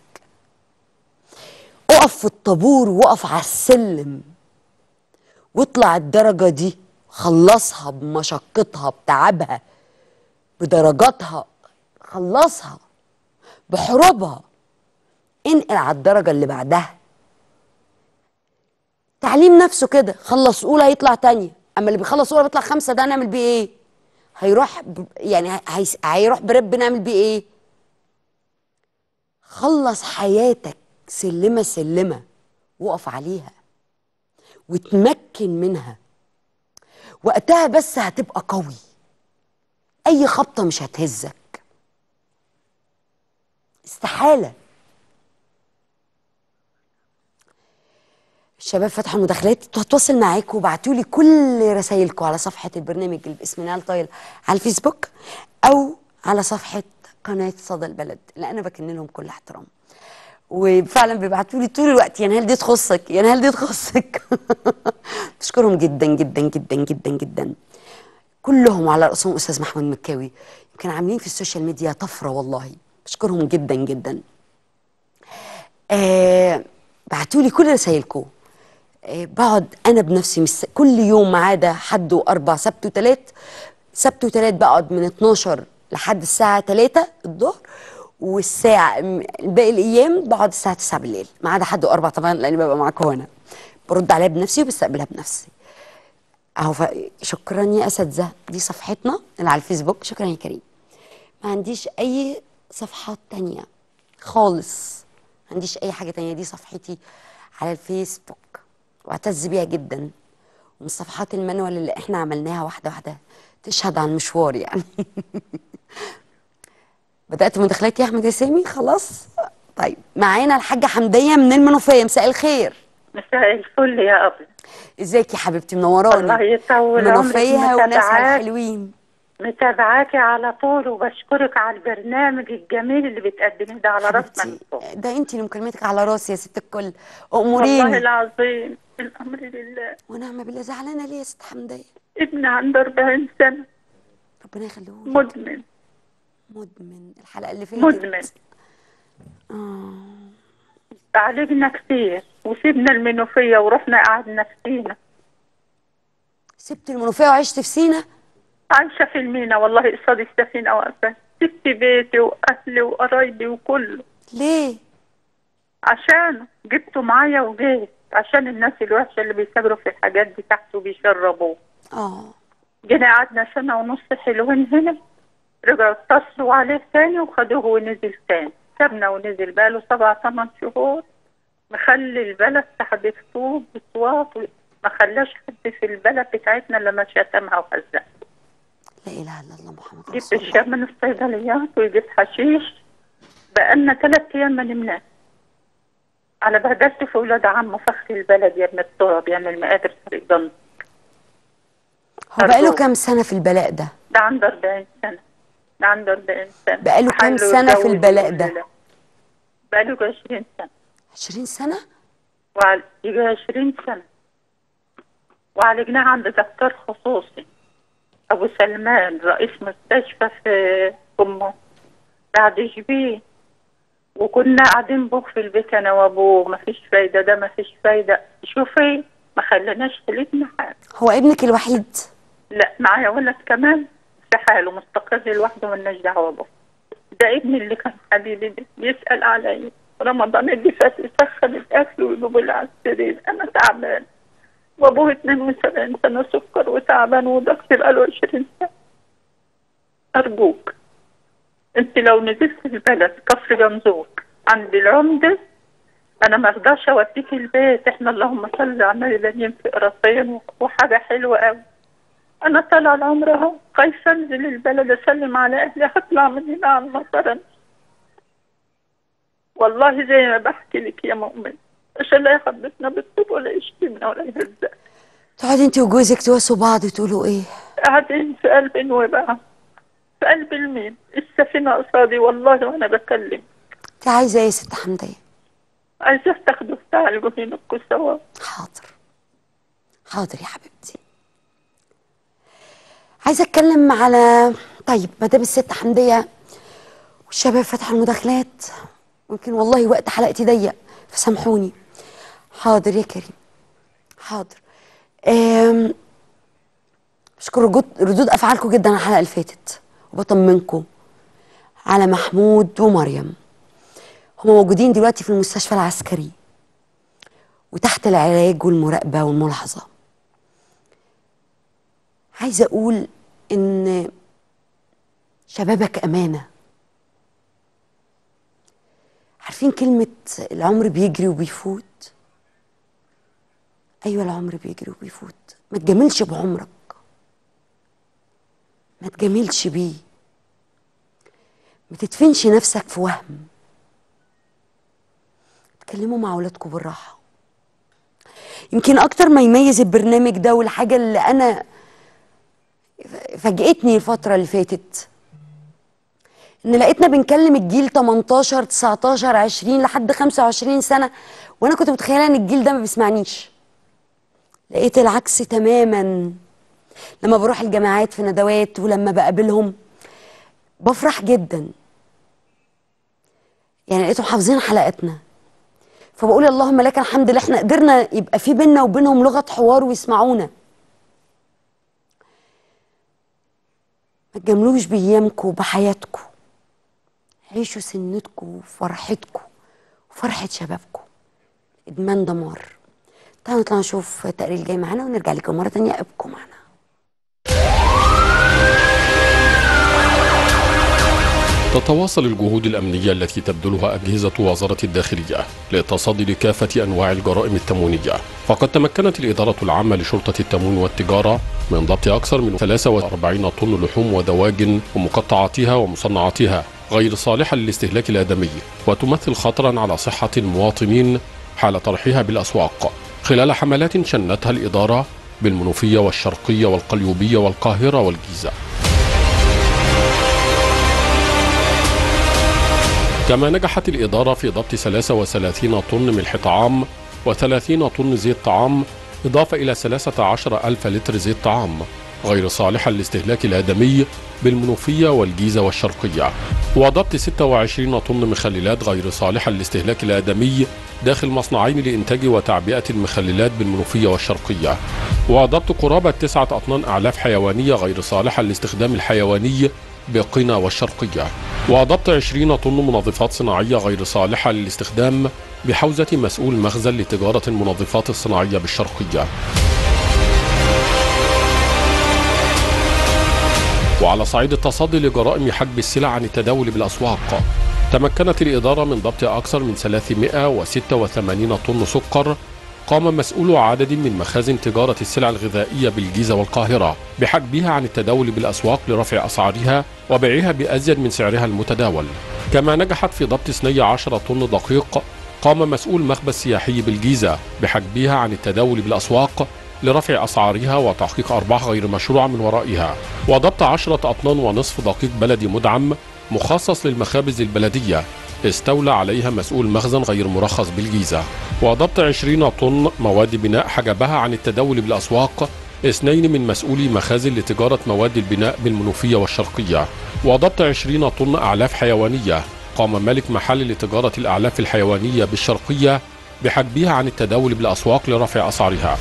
اقف في الطابور وقف على السلم واطلع الدرجة دي خلصها بمشقتها بتعبها بدرجاتها خلصها بحروبها انقل على الدرجة اللي بعدها تعليم نفسه كده خلص اولى هيطلع تانية اما اللي بيخلص اولى بيطلع خمسة ده نعمل بيه ايه هيروح ب... يعني هي... هيروح برب نعمل بيه ايه خلص حياتك سلمة سلمة وقف عليها وتمكن منها وقتها بس هتبقى قوي اي خبطة مش هتهزك استحالة الشباب فتحوا المداخلات هتواصل معاكم وبعتوا لي كل رسائلكم على صفحة البرنامج اللي باسم نال طايل على الفيسبوك أو على صفحة قناة صدى البلد اللي أنا بكن لهم كل احترام وفعلا بيبعتوا لي طول الوقت يا نهال دي تخصك يا نهال دي تخصك بشكرهم جدا جدا جدا جدا جدا كلهم على رأسهم أستاذ محمود مكاوي يمكن عاملين في السوشيال ميديا طفرة والله بشكرهم جدا جدا آه بعتوا لي كل رسائلكم آه بقعد انا بنفسي مس... كل يوم ما عدا حد واربع سبت وتلات سبت وتلات بقعد من 12 لحد الساعه 3 الظهر والساعه م- باقي الايام بقعد الساعه 9 بالليل ما عدا حد واربع طبعا لاني ببقى معاكم هنا برد عليها بنفسي وبستقبلها بنفسي اهو ف... شكرا يا اساتذه دي صفحتنا اللي على الفيسبوك شكرا يا كريم ما عنديش اي صفحات تانية خالص ما عنديش اي حاجه تانية دي صفحتي على الفيسبوك واعتز بيها جدا ومن الصفحات المانوال اللي احنا عملناها واحده واحده تشهد عن مشوار يعني بدات مداخلات يا احمد يا سامي خلاص طيب معانا الحاجه حمديه من المنوفيه مساء الخير مساء الفل يا أبل ازيك يا حبيبتي منوراني الله يطول عمرك منوفيه وناسها متابعاك الحلوين متابعاكي على طول وبشكرك على البرنامج الجميل اللي بتقدميه ده على راسنا من حبيبتي فوق ده انت اللي مكالمتك على راسي يا ست الكل والله اموريني العظيم الأمر لله ونعم بالله زعلانه ليه يا ست حمديه ابني عنده 40 سنة ربنا يخليه لك. مدمن مدمن الحلقه اللي فاتت مدمن اه عالجنا كتير وسيبنا المنوفية ورحنا قعدنا في سينا سبت المنوفيه وعشت في سينا عايشة في المينا والله قصاد السفينة واقفة سبت بيتي وأهلي وقرايبي وكله ليه عشان جبته معايا وجيت عشان الناس الوحشة اللي بيسافروا في الحاجات دي تحت وبيشربوه اه جينا قعدنا سنة ونص حلوين هنا رجعوا اتصلوا عليه تاني وخدوه ونزل تاني سابنا ونزل بقاله سبع ثمان شهور مخلي البلد تحت طوب بصوات ما خلاش حد في البلد بتاعتنا لما شتمها وهزقها لا اله الا الله محمد جبت رسول الله الشاب من الصيدليات وجبت حشيش بقالنا ثلاث ايام ما نمناش على بهدلت في ولاد عمه فخر البلد يا ابن التراب يا ابن المقادر طريق ضن هو بقاله أرجوك. كام سنه في البلاء ده ده عنده 40 سنة ده عنده 40 سنة بقاله كام حاله سنة في يتجوز البلاء ويقول ده؟ لا. بقاله 20 سنة 20 سنه وعل... يجي 20 سنة وعالجناه عند دكتور خصوصي أبو سلمان رئيس مستشفى في أمه بعد شبيه وكنا قاعدين بوك في البيت أنا وأبوه مفيش فايدة ده مفيش فايدة شوفي ما خليناش خليتنا حاجة هو ابنك الوحيد لا معايا ولد كمان في حاله مستقر لوحده ملناش دعوة به ده ابني اللي كان حبيبي ده بيسأل عليا رمضان اللي فات يسخن الأكل ويجيبوا لي على السرير أنا تعبان وأبوه 72 سنة سكر وتعبان وضغط بقاله 20 سنة أرجوك أنت لو نزلت البلد كفر جنزور عند العمدة أنا ما أقدرش أوديك البيت إحنا اللهم صل على النبي بنين في قراصين وحاجة حلوة أوي أنا طالعة العمر أهو خايفة أنزل البلد أسلم على أهلي هطلع من هنا على المطر والله زي ما بحكي لك يا مؤمن عشان لا يحدثنا بالطب ولا يشتمنا ولا يهزنا تقعدي انت وجوزك تواسوا بعض تقولوا ايه قاعدين في قلب الوباء في قلب المين السفينة قصادي والله وأنا بكلم انت عايزه ايه يا ست حمديه عايزة تاخدوا تعالجوا هناكوا سوا حاضر حاضر يا حبيبتي عايزه اتكلم على طيب ما دام الست حمديه والشباب فتحوا المداخلات ممكن والله وقت حلقتي ضيق فسامحوني حاضر يا كريم حاضر أم... بشكر ردود ردود افعالكم جدا على الحلقه اللي فاتت وبطمنكم على محمود ومريم هم موجودين دلوقتي في المستشفى العسكري وتحت العلاج والمراقبة والملاحظة عايزة أقول إن شبابك أمانة عارفين كلمة العمر بيجري وبيفوت أيوة العمر بيجري وبيفوت ما تجاملش بعمرك ما تجاملش بيه ما تدفنش نفسك في وهم اتكلموا مع أولادكم بالراحة يمكن أكتر ما يميز البرنامج ده والحاجة اللي أنا فاجئتني الفترة اللي فاتت ان لقيتنا بنكلم الجيل 18 19 20 لحد 25 سنه وانا كنت متخيله ان الجيل ده ما بيسمعنيش لقيت العكس تماما لما بروح الجامعات في ندوات ولما بقابلهم بفرح جدا يعني لقيتهم حافظين حلقاتنا فبقول اللهم لك الحمد اللي احنا قدرنا يبقى في بينا وبينهم لغه حوار ويسمعونا ما تجاملوش بايامكم وبحياتكم عيشوا سنتكم وفرحتكم وفرحة شبابكم إدمان دمار تعالوا نطلع نشوف التقرير الجاي معانا ونرجع لكم مرة تانية ابقوا معانا تتواصل الجهود الأمنية التي تبذلها أجهزة وزارة الداخلية للتصدي لكافة أنواع الجرائم التموينية فقد تمكنت الإدارة العامة لشرطة التموين والتجارة من ضبط أكثر من 43 طن لحوم ودواجن ومقطعاتها ومصنعاتها غير صالحة للاستهلاك الآدمي وتمثل خطرا على صحة المواطنين حال طرحها بالأسواق خلال حملات شنتها الإدارة بالمنوفية والشرقية والقليوبية والقاهرة والجيزة كما نجحت الإدارة في ضبط 33 طن ملح طعام و30 طن زيت طعام إضافة إلى 13 ألف لتر زيت طعام غير صالحة للاستهلاك الآدمي بالمنوفية والجيزة والشرقية وضبط 26 طن مخللات غير صالحة للاستهلاك الآدمي داخل مصنعين لإنتاج وتعبئة المخللات بالمنوفية والشرقية وضبط قرابة تسعة أطنان أعلاف حيوانية غير صالحة للاستخدام الحيواني بقنا والشرقية وضبط 20 طن منظفات صناعية غير صالحة للاستخدام بحوزة مسؤول مخزن لتجارة المنظفات الصناعية بالشرقية وعلى صعيد التصدي لجرائم حجب السلع عن التداول بالأسواق تمكنت الإدارة من ضبط أكثر من 386 طن سكر قام مسؤول عدد من مخازن تجارة السلع الغذائية بالجيزة والقاهرة بحجبها عن التداول بالأسواق لرفع أسعارها وبيعها بأزيد من سعرها المتداول كما نجحت في ضبط 12 طن دقيق قام مسؤول مخبز سياحي بالجيزة بحجبها عن التداول بالأسواق لرفع أسعارها وتحقيق أرباح غير مشروعة من ورائها وضبط عشرة أطنان ونصف دقيق بلدي مدعم مخصص للمخابز البلدية استولى عليها مسؤول مخزن غير مرخص بالجيزة وضبط 20 طن مواد بناء حجبها عن التداول بالأسواق اثنين من مسؤولي مخازن لتجارة مواد البناء بالمنوفية والشرقية وضبط 20 طن أعلاف حيوانية قام مالك محل لتجارة الأعلاف الحيوانية بالشرقية بحجبها عن التداول بالأسواق لرفع أسعارها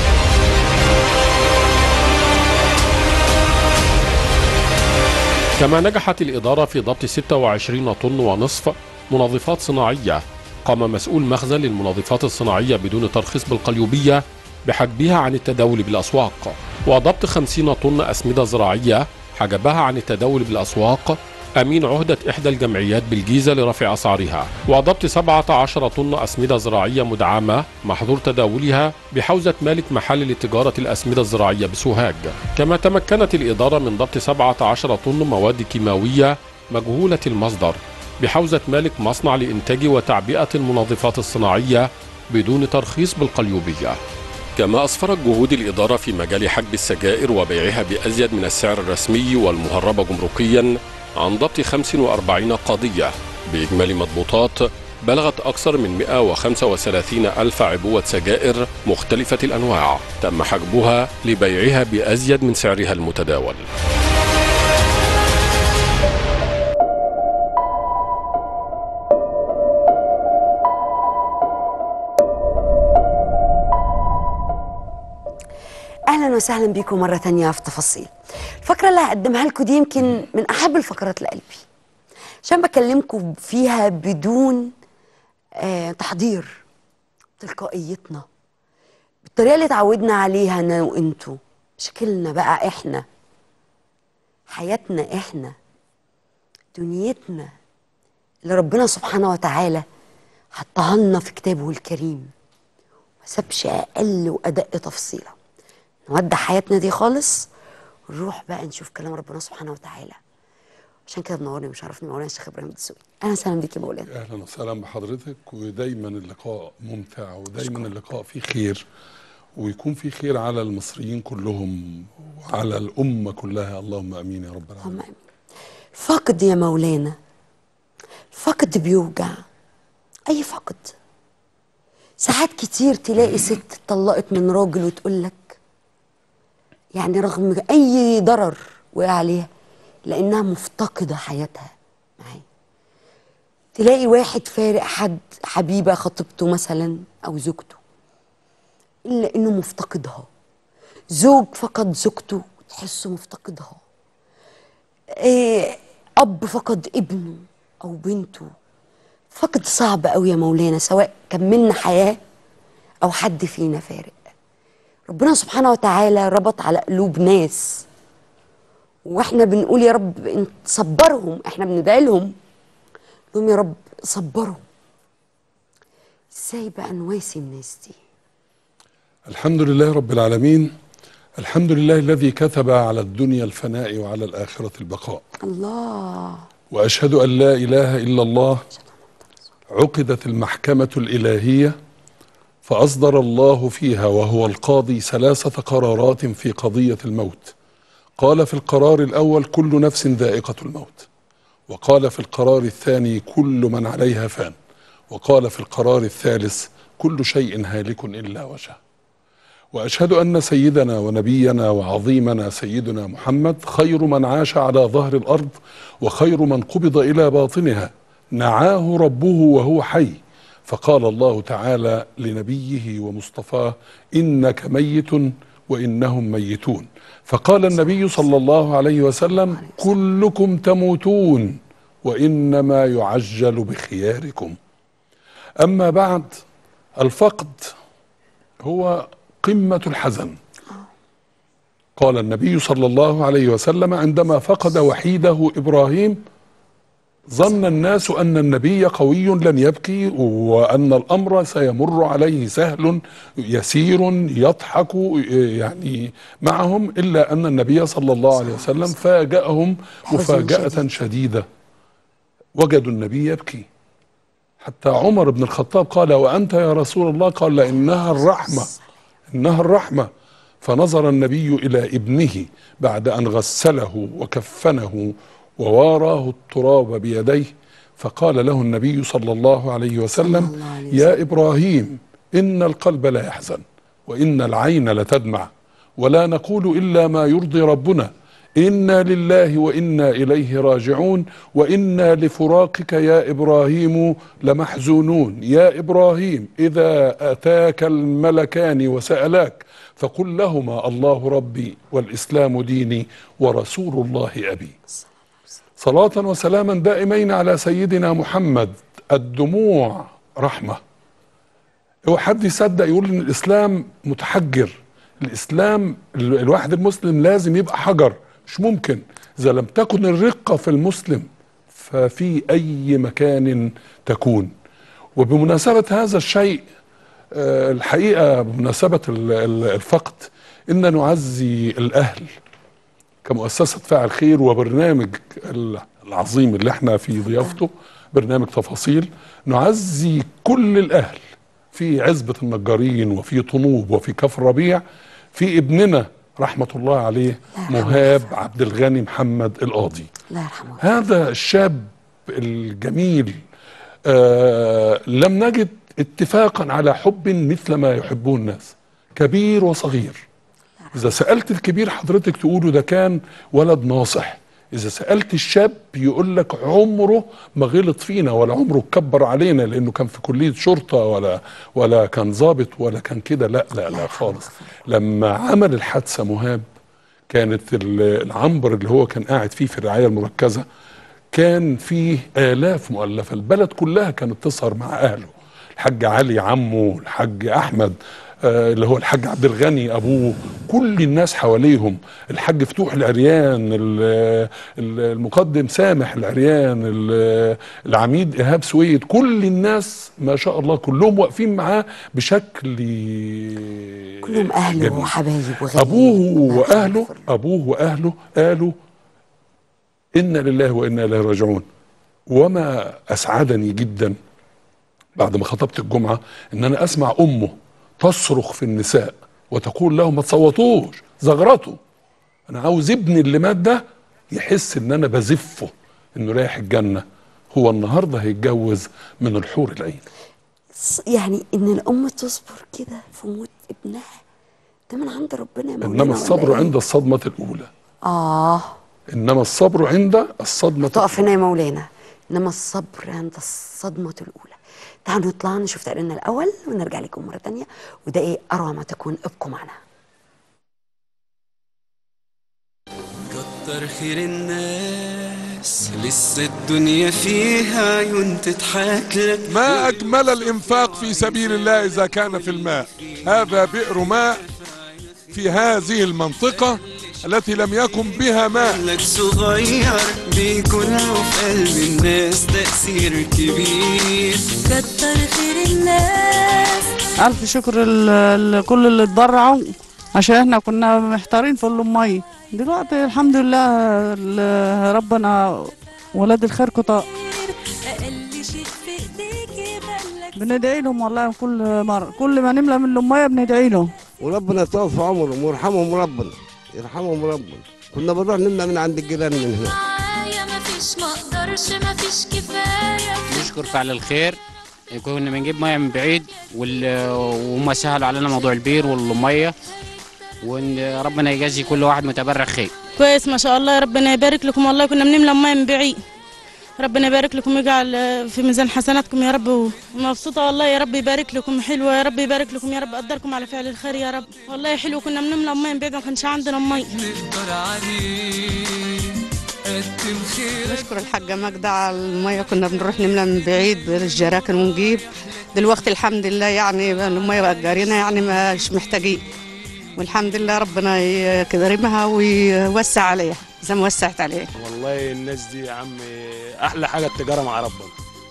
كما نجحت الإدارة في ضبط 26 طن ونصف منظفات صناعية قام مسؤول مخزن للمنظفات الصناعية بدون ترخيص بالقليوبية بحجبها عن التداول بالأسواق وضبط 50 طن أسمدة زراعية حجبها عن التداول بالأسواق أمين عهدة إحدى الجمعيات بالجيزة لرفع أسعارها وضبط 17 طن أسمدة زراعية مدعمة محظور تداولها بحوزة مالك محل لتجارة الأسمدة الزراعية بسوهاج كما تمكنت الإدارة من ضبط 17 طن مواد كيماوية مجهولة المصدر بحوزة مالك مصنع لإنتاج وتعبئة المنظفات الصناعية بدون ترخيص بالقليوبية كما أسفرت جهود الإدارة في مجال حجب السجائر وبيعها بأزيد من السعر الرسمي والمهربة جمركيا عن ضبط 45 قضية بإجمالي مضبوطات بلغت أكثر من 135 ألف عبوة سجائر مختلفة الأنواع تم حجبها لبيعها بأزيد من سعرها المتداول اهلا وسهلا بكم مره تانية في تفاصيل الفقره اللي هقدمها لكم دي يمكن من احب الفقرات لقلبي عشان بكلمكم فيها بدون آه تحضير تلقائيتنا بالطريقه اللي اتعودنا عليها انا وانتوا شكلنا بقى احنا حياتنا احنا دنيتنا اللي ربنا سبحانه وتعالى حطها لنا في كتابه الكريم ما سابش اقل وادق تفصيله نودع حياتنا دي خالص ونروح بقى نشوف كلام ربنا سبحانه وتعالى عشان كده منورني ومشرفني مولانا الشيخ ابراهيم الدسوقي اهلا وسهلا بيك يا مولانا اهلا وسهلا بحضرتك ودايما اللقاء ممتع ودايما اللقاء فيه خير ويكون فيه خير على المصريين كلهم وعلى الامه كلها اللهم امين يا رب العالمين اللهم امين فقد يا مولانا فقد بيوجع اي فقد ساعات كتير تلاقي ست اتطلقت من راجل وتقول لك يعني رغم اي ضرر وقع عليها لانها مفتقده حياتها معاه تلاقي واحد فارق حد حبيبه خطيبته مثلا او زوجته الا انه مفتقدها زوج فقد زوجته تحسه مفتقدها إيه اب فقد ابنه او بنته فقد صعب قوي يا مولانا سواء كملنا حياه او حد فينا فارق ربنا سبحانه وتعالى ربط على قلوب ناس واحنا بنقول يا رب انت صبرهم احنا بندعي لهم لهم يا رب صبرهم ازاي بقى نواسي الناس دي الحمد لله رب العالمين الحمد لله الذي كتب على الدنيا الفناء وعلى الاخره البقاء الله واشهد ان لا اله الا الله عقدت المحكمه الالهيه فاصدر الله فيها وهو القاضي ثلاثه قرارات في قضيه الموت قال في القرار الاول كل نفس ذائقه الموت وقال في القرار الثاني كل من عليها فان وقال في القرار الثالث كل شيء هالك الا وجهه واشهد ان سيدنا ونبينا وعظيمنا سيدنا محمد خير من عاش على ظهر الارض وخير من قبض الى باطنها نعاه ربه وهو حي فقال الله تعالى لنبيه ومصطفاه انك ميت وانهم ميتون فقال النبي صلى الله عليه وسلم كلكم تموتون وانما يعجل بخياركم اما بعد الفقد هو قمه الحزن قال النبي صلى الله عليه وسلم عندما فقد وحيده ابراهيم ظن الناس ان النبي قوي لن يبكي وان الامر سيمر عليه سهل يسير يضحك يعني معهم الا ان النبي صلى الله عليه وسلم فاجاهم حزن مفاجاه شديد. شديده وجدوا النبي يبكي حتى عمر بن الخطاب قال وانت يا رسول الله قال انها الرحمه انها الرحمه فنظر النبي الى ابنه بعد ان غسله وكفنه وواراه التراب بيديه فقال له النبي صلى الله عليه وسلم الله عليه يا ابراهيم ان القلب لا يحزن وان العين لتدمع ولا نقول الا ما يرضي ربنا انا لله وانا اليه راجعون وانا لفراقك يا ابراهيم لمحزونون يا ابراهيم اذا اتاك الملكان وسالاك فقل لهما الله ربي والاسلام ديني ورسول الله ابي صلاه وسلاما دائمين على سيدنا محمد الدموع رحمه هو حد يصدق يقول ان الاسلام متحجر الاسلام ال- الواحد المسلم لازم يبقى حجر مش ممكن اذا لم تكن الرقه في المسلم ففي اي مكان تكون وبمناسبه هذا الشيء آه، الحقيقه بمناسبه ال- ال- الفقد ان نعزي الاهل كمؤسسه فاعل خير وبرنامج ال- العظيم اللي احنا في ضيافته برنامج تفاصيل نعزي كل الاهل في عزبة النجارين وفي طنوب وفي كفر ربيع في ابننا رحمة الله عليه الله يرحمه مهاب عبد الغني محمد القاضي الله يرحمه هذا الشاب الجميل آه لم نجد اتفاقا على حب مثل ما يحبه الناس كبير وصغير إذا سألت الكبير حضرتك تقوله ده كان ولد ناصح إذا سألت الشاب يقول لك عمره ما غلط فينا ولا عمره اتكبر علينا لأنه كان في كلية شرطة ولا ولا كان ضابط ولا كان كده لا لا لا خالص لما عمل الحادثة مهاب كانت ال- العنبر اللي هو كان قاعد فيه في الرعاية المركزة كان فيه آلاف مؤلفة البلد كلها كانت تسهر مع أهله الحاج علي عمه الحاج أحمد آه، اللي هو الحاج عبد الغني ابوه كل الناس حواليهم الحاج فتوح العريان ال- ال- المقدم سامح العريان ال- العميد ايهاب سويد كل الناس ما شاء الله كلهم واقفين معاه بشكل كلهم اهله جميل. وحبايب وغاليين ابوه واهله ابوه واهله قالوا انا لله وانا اليه راجعون وما اسعدني جدا بعد ما خطبت الجمعه ان انا اسمع امه تصرخ في النساء وتقول لهم ما تصوتوش زغرطوا انا عاوز ابني اللي مات ده يحس ان انا بزفه انه رايح الجنه هو النهارده هيتجوز من الحور العين ص- يعني ان الام تصبر كده في موت ابنها ده من عند ربنا يا مولانا انما ولا الصبر إيه؟ عند الصدمه الاولى اه انما الصبر عند الصدمه تقف هنا يا مولانا انما الصبر عند الصدمه الاولى تعالوا نطلع نشوف تقريرنا الاول ونرجع لكم مره تانية وده ايه اروع ما تكون ابقوا معنا كتر خير الناس لسه الدنيا فيها عيون تضحك لك ما أجمل الإنفاق في سبيل الله إذا كان في الماء هذا بئر ماء في هذه المنطقة التي لم يكن بها ماء لك صغير بيكون له في قلب الناس تأثير كبير كتر خير الناس ألف شكر ل- لكل اللي اتبرعوا عشان احنا كنا محتارين في المية دلوقتي الحمد لله ل- ربنا ولاد الخير كتار أقل شيء في إيديك يبلغ بندعي لهم والله كل مرة كل ما نملى من المية بندعي لهم وربنا يطول في عمرهم ويرحمهم ربنا يرحمهم ربنا كنا بنروح نمنع من عند الجيران من هنا معايا مفيش مقدرش مفيش كفاية نشكر فعل الخير كنا بنجيب ميه من بعيد وال- وهم سهلوا علينا موضوع البير والميه وان ربنا يجازي كل واحد متبرع خير كويس ما شاء الله يا ربنا يبارك لكم والله كنا بنملى ميه من بعيد ربنا يبارك لكم ويجعل في ميزان حسناتكم يا رب ومبسوطه والله يا رب يبارك لكم حلوه يا رب يبارك لكم يا رب قدركم على فعل الخير يا رب والله حلو كنا بنملى ميه من بعيد ما كانش عندنا ميه نقدر عليه قدم خيرك نشكر الحاجة ماجدة على المية كنا بنروح نملى من بعيد بالجراكن ونجيب دلوقتي الحمد لله يعني المية بقت جارينا يعني مش محتاجين والحمد لله ربنا يكرمها ويوسع عليها زي ما وسعت عليها والله الناس دي يا عم احلى حاجه التجاره مع ربنا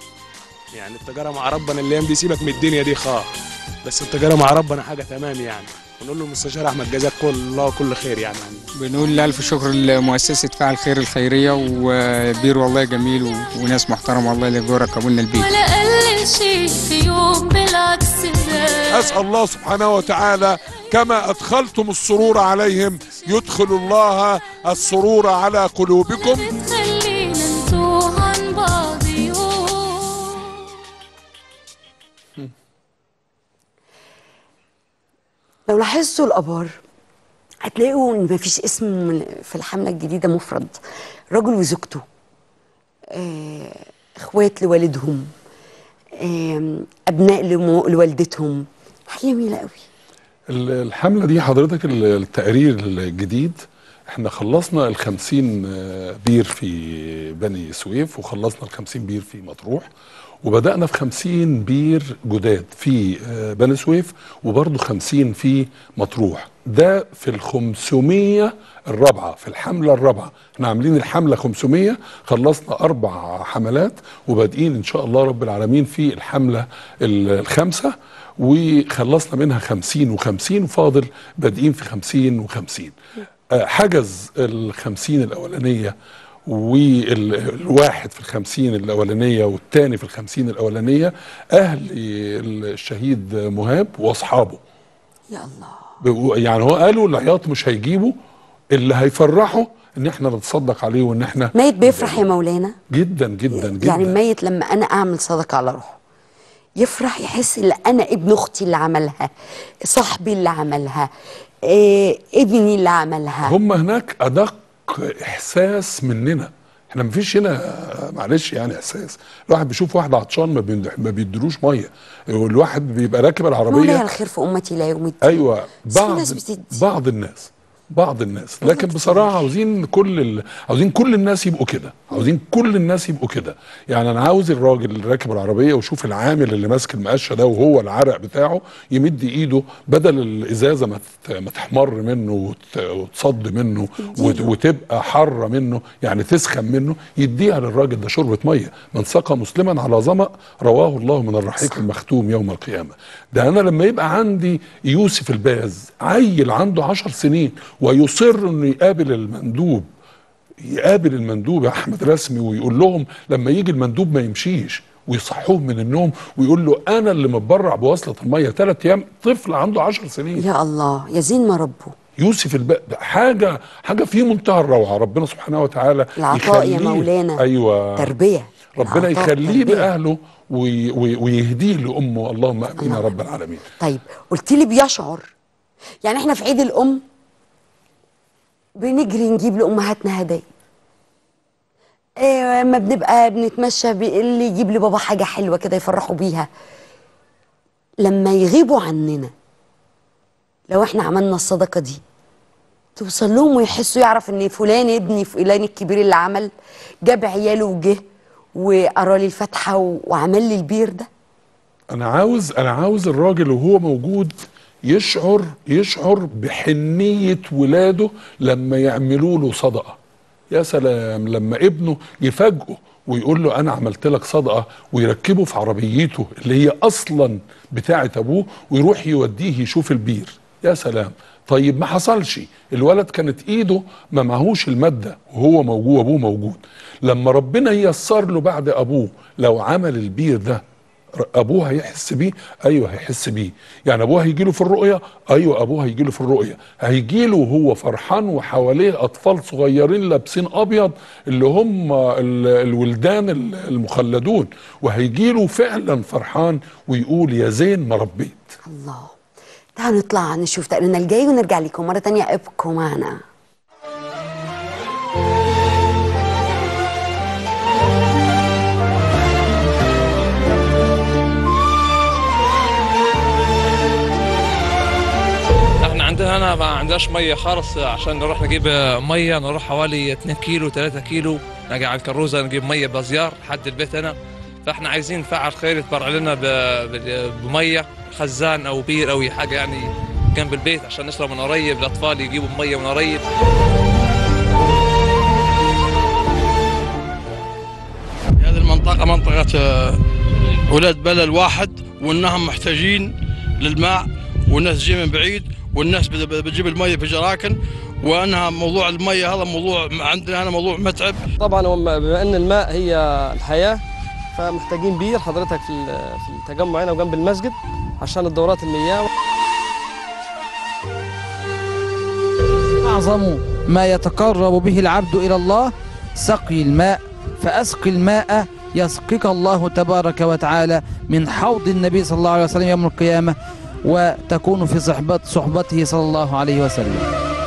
يعني التجاره مع ربنا الايام دي سيبك من الدنيا دي خالص بس التجاره مع ربنا حاجه تمام يعني ونقول له المستشار احمد جزاك كل الله كل خير يعني بنقول ألف شكر لمؤسسة فعل خير الخيرية وبير والله جميل و- وناس محترمة والله اللي جوا ركبوا لنا البيت ولا قل شيء في يوم بالعكس ده أسأل الله سبحانه وتعالى كما أدخلتم السرور عليهم يدخل الله السرور على قلوبكم بتخلينا نتوه عن بعض يوم لو لاحظتوا الابار هتلاقوا ان مفيش اسم من- في الحمله الجديده مفرد رجل وزوجته آه، اخوات لوالدهم آم، ابناء لمو- لوالدتهم حاجه جميله قوي ال- الحملة دي حضرتك ال- التقرير الجديد احنا خلصنا الخمسين آه، بير في بني سويف وخلصنا الخمسين بير في مطروح وبدأنا في خمسين بير جداد في آه، بني سويف وبرضه خمسين في مطروح ده في الخمسمية الرابعة في الحملة الرابعة احنا عاملين الحملة 500 خلصنا أربع حملات وبادئين إن شاء الله رب العالمين في الحملة ال- الخامسة وخلصنا منها 50 و50 وفاضل بادئين في 50 و50 حجز ال 50 الأولانية والواحد في الخمسين الأولانية والتاني في الخمسين الأولانية أهل الشهيد مهاب وأصحابه يا الله بيقو- يعني هو قالوا العياط مش هيجيبوا اللي هيفرحوا ان احنا نتصدق عليه وان احنا ميت بيفرح يا مولانا جدا جدا جدا يعني الميت لما انا اعمل صدقه على روحه يفرح يحس ان انا ابن اختي اللي عملها صاحبي اللي عملها إيه ابني اللي عملها هم هناك ادق احساس مننا احنا مفيش هنا معلش يعني احساس الواحد بيشوف واحد عطشان ما, بيند- ما بيدروش ميه والواحد بيبقى راكب مولاي العربيه الخير في امتي لا يوم الدين ايوه بس في بعض ناس بتدي. بعض الناس بعض الناس لكن بصراحه عاوزين كل ال... عاوزين كل الناس يبقوا كده عاوزين كل الناس يبقوا كده يعني انا عاوز الراجل اللي راكب العربيه ويشوف العامل اللي ماسك المقشه ده وهو العرق بتاعه يمد ايده بدل الازازه ما ت- ما تحمر منه وت- وتصد منه وت- وتبقى حاره منه يعني تسخن منه يديها للراجل ده شربه ميه من سقى مسلما على ظما رواه الله من الرحيق المختوم يوم القيامه ده انا لما يبقى عندي يوسف الباز عيل عنده عشر سنين ويصر انه يقابل المندوب يقابل المندوب يا احمد رسمي ويقول لهم لما يجي المندوب ما يمشيش ويصحوه من النوم ويقول له انا اللي متبرع بوصله الميه ثلاث ايام طفل عنده عشر سنين يا الله يا زين ما ربه يوسف الب... ده حاجه حاجه في منتهى الروعه ربنا سبحانه وتعالى العطاء يا يخليه- مولانا. ايوه تربيه ربنا العطاء يخليه تربية. لاهله وي... وي... ويهديه لامه اللهم امين يا رب العالمين طيب قلت لي بيشعر يعني احنا في عيد الام بنجري نجيب لامهاتنا هدايا إيه لما بنبقى بنتمشى بي- اللي يجيب لبابا حاجه حلوه كده يفرحوا بيها لما يغيبوا عننا لو احنا عملنا الصدقه دي توصل لهم ويحسوا يعرف ان فلان ابني فلان الكبير اللي عمل جاب عياله وجه وقرا لي الفاتحه و- وعمل لي البير ده انا عاوز انا عاوز الراجل وهو موجود يشعر يشعر بحنيه ولاده لما يعملوا له صدقه يا سلام لما ابنه يفاجئه ويقول له انا عملت لك صدقه ويركبه في عربيته اللي هي اصلا بتاعه ابوه ويروح يوديه يشوف البير يا سلام طيب ما حصلش الولد كانت ايده ما معهوش الماده وهو موجود ابوه موجود لما ربنا ييسر له بعد ابوه لو عمل البير ده ابوه هيحس بيه ايوه هيحس بيه يعني ابوه هيجي له في الرؤيه ايوه ابوه هيجي له في الرؤيه هيجي له وهو فرحان وحواليه اطفال صغيرين لابسين ابيض اللي هم ال- الولدان ال- المخلدون وهيجي له فعلا فرحان ويقول يا زين ما ربيت الله تعالوا نطلع نشوف تقريرنا الجاي ونرجع لكم مرة تانية ابقوا معنا احنا عندنا هنا ما عندناش ميه خالص عشان نروح نجيب ميه نروح حوالي 2 كيلو 3 كيلو نجي على الكروزه نجيب ميه بزيار لحد البيت هنا فاحنا عايزين فعل خير يتبرع لنا ب- ب- بميه خزان او بير او أي حاجه يعني جنب البيت عشان نشرب من قريب الاطفال يجيبوا ميه من قريب هذه المنطقة منطقة آه، ولاد بلد واحد وانهم محتاجين للماء والناس تجي من بعيد والناس بت- بتجيب المية في جراكن وانها موضوع المية هذا موضوع عندنا هنا موضوع متعب طبعا هم بما ان الماء هي الحياه فمحتاجين بير حضرتك في ال- في التجمع هنا وجنب المسجد عشان الدورات المياه أعظم ما يتقرب به العبد إلى الله سقي الماء فأسقي الماء يسقيك الله تبارك وتعالى من حوض النبي صلى الله عليه وسلم يوم القيامة وتكون في صحبة صحبته صلى الله عليه وسلم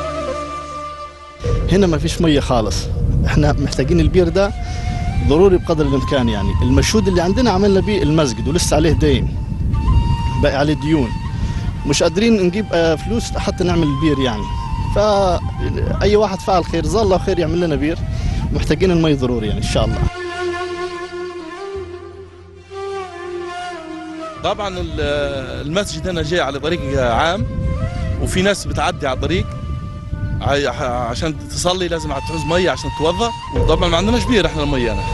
هنا ما فيش ميه خالص احنا محتاجين البير ده ضروري بقدر الامكان يعني المشهود اللي عندنا عملنا بيه المسجد ولسه عليه دين باقي عليه ديون مش قادرين نجيب آه، فلوس حتى نعمل البير يعني فأي واحد فعل خير جزاه الله خير يعمل لنا بير محتاجين المي ضروري يعني إن شاء الله طبعا ال- المسجد هنا جاي على طريق عام وفي ناس بتعدي على الطريق عاي- عشان تصلي لازم تعوز ميه عشان توضا وطبعا ما عندناش بير احنا الميه هنا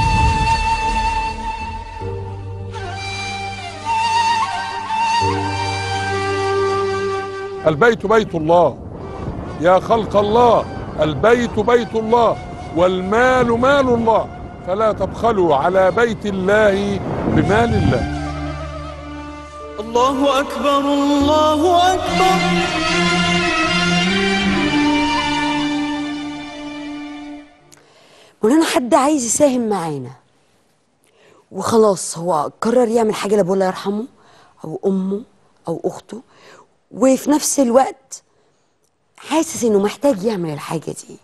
البيت بيت الله يا خلق الله البيت بيت الله والمال مال الله فلا تبخلوا على بيت الله بمال الله الله أكبر الله أكبر مولانا حد عايز يساهم معانا وخلاص هو قرر يعمل حاجه لابوه الله يرحمه او امه او اخته وفي نفس الوقت حاسس انه محتاج يعمل الحاجه دي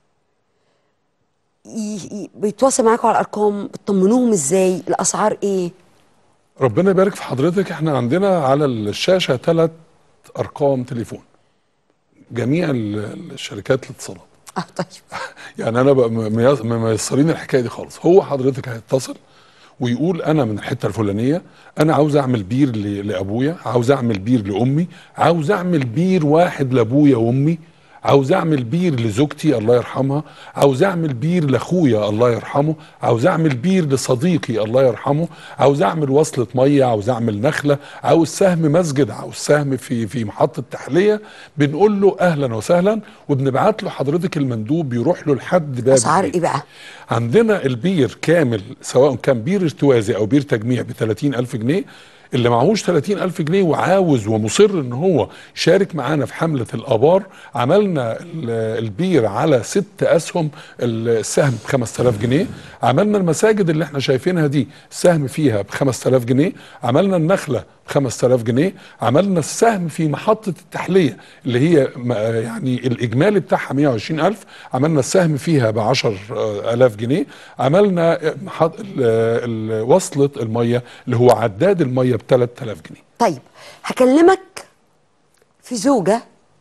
ي- ي- بيتواصل معاكم على الارقام بتطمنوهم ازاي الاسعار ايه ربنا يبارك في حضرتك احنا عندنا على الشاشة ثلاث أرقام تليفون جميع ال- الشركات الاتصالات يعني انا بقى م- ميس- ميسرين الحكايه دي خالص هو حضرتك هيتصل ويقول انا من الحته الفلانيه انا عاوز اعمل بير ل- لابويا عاوز اعمل بير لامي عاوز اعمل بير واحد لابويا وامي عاوز اعمل بير لزوجتي الله يرحمها عاوز اعمل بير لاخويا الله يرحمه عاوز اعمل بير لصديقي الله يرحمه عاوز اعمل وصلة مية عاوز اعمل نخلة عاوز سهم مسجد عاوز سهم في في محطة تحلية بنقول له اهلا وسهلا وبنبعت له حضرتك المندوب يروح له لحد باب اسعار البيت. ايه بقى عندنا البير كامل سواء كان بير ارتوازي او بير تجميع ب 30000 جنيه اللي معهوش 30000 جنيه وعاوز ومصر ان هو يشارك معانا في حمله الابار عملنا ال- البير على ست اسهم السهم ب 5000 جنيه عملنا المساجد اللي احنا شايفينها دي السهم فيها ب 5000 جنيه عملنا النخله ب 5000 جنيه عملنا السهم في محطه التحليه اللي هي م- يعني الاجمالي بتاعها 120000 عملنا السهم فيها ب 10000 جنيه عملنا محط- ال- ال- وصله الميه اللي هو عداد الميه ب 3000 جنيه طيب هكلمك في زوجة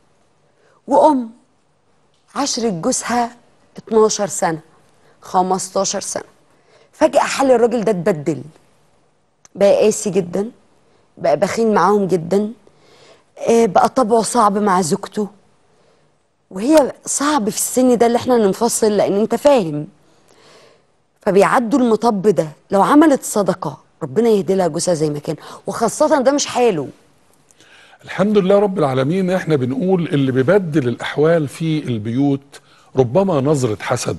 وأم عشرة جوزها 12 سنة 15 سنة فجأة حال الراجل ده اتبدل بقى قاسي جدا بقى بخيل معاهم جدا آه، بقى طبعه صعب مع زوجته وهي صعب في السن ده اللي احنا ننفصل لان انت فاهم فبيعدوا المطب ده لو عملت صدقة ربنا يهدي لها جوزها زي ما كان وخاصة ده مش حاله الحمد لله رب العالمين احنا بنقول اللي بيبدل الاحوال في البيوت ربما نظرة حسد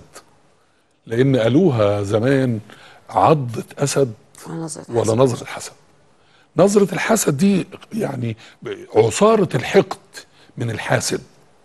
لان قالوها زمان عضة اسد ولا نظرة حسد نظرة الحسد دي يعني عصارة الحقد من الحاسد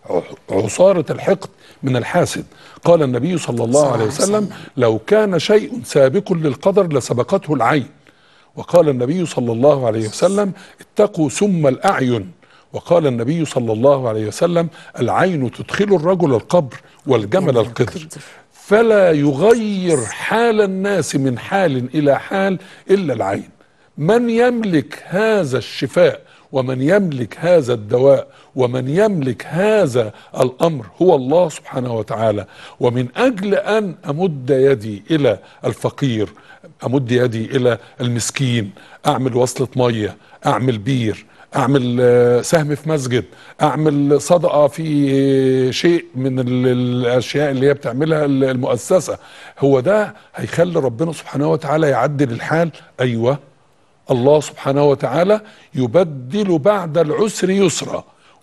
عصارة الحقد من الحاسد قال النبي صلى الله عليه وسلم لو كان شيء سابق للقدر لسبقته العين وقال النبي صلى الله عليه وسلم اتقوا سم الأعين وقال النبي صلى الله عليه وسلم العين تدخل الرجل القبر والجمل القدر فلا يغير حال الناس من حال إلى حال إلا العين من يملك هذا الشفاء ومن يملك هذا الدواء ومن يملك هذا الامر هو الله سبحانه وتعالى ومن اجل ان امد يدي الى الفقير امد يدي الى المسكين اعمل وصله ميه اعمل بير اعمل آه، سهم في مسجد اعمل صدقه في شيء من ال- الاشياء اللي هي بتعملها ال- المؤسسه هو ده هيخلي ربنا سبحانه وتعالى يعدل الحال ايوه الله سبحانه وتعالى يبدل بعد العسر يسرا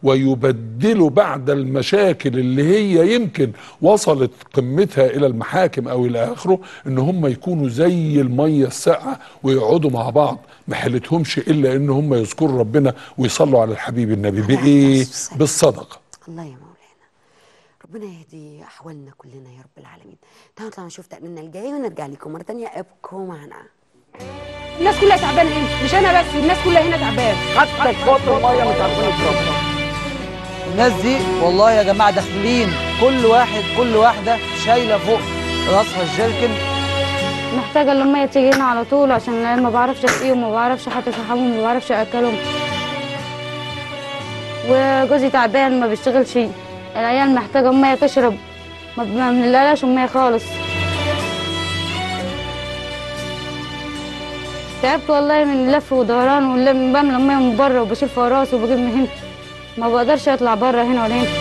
ويبدل بعد المشاكل اللي هي يمكن وصلت قمتها الى المحاكم او الى اخره ان هم يكونوا زي الميه الساقعه ويقعدوا مع بعض ما حلتهمش الا ان هم يذكروا ربنا ويصلوا على الحبيب النبي بايه بالصدقه الله يا مولانا ربنا يهدي احوالنا كلنا يا رب العالمين تعالوا نطلع نشوف تقريرنا الجاي ونرجع لكم مره تانية ابقوا معنا الناس كلها تعبانه هنا مش انا بس الناس كلها هنا تعبانه حتى كتر الميه مش عارفين يشربوا الناس دي والله يا جماعه داخلين كل واحد كل واحده شايله فوق راسها الجيركن محتاجة ان المية تيجي هنا على طول عشان العيال ما بعرفش اسقيهم ما بعرفش حتى اشرحهم ما بعرفش اكلهم وجوزي تعبان ما بيشتغلش العيال محتاجة مية تشرب ما ما بنلاقيش مية خالص تعبت والله من لف ودوران ولم بملى مية من بره وبشيل فوق راسي وبجيب من هنا ما بقدرش اطلع بره هنا ولا هنا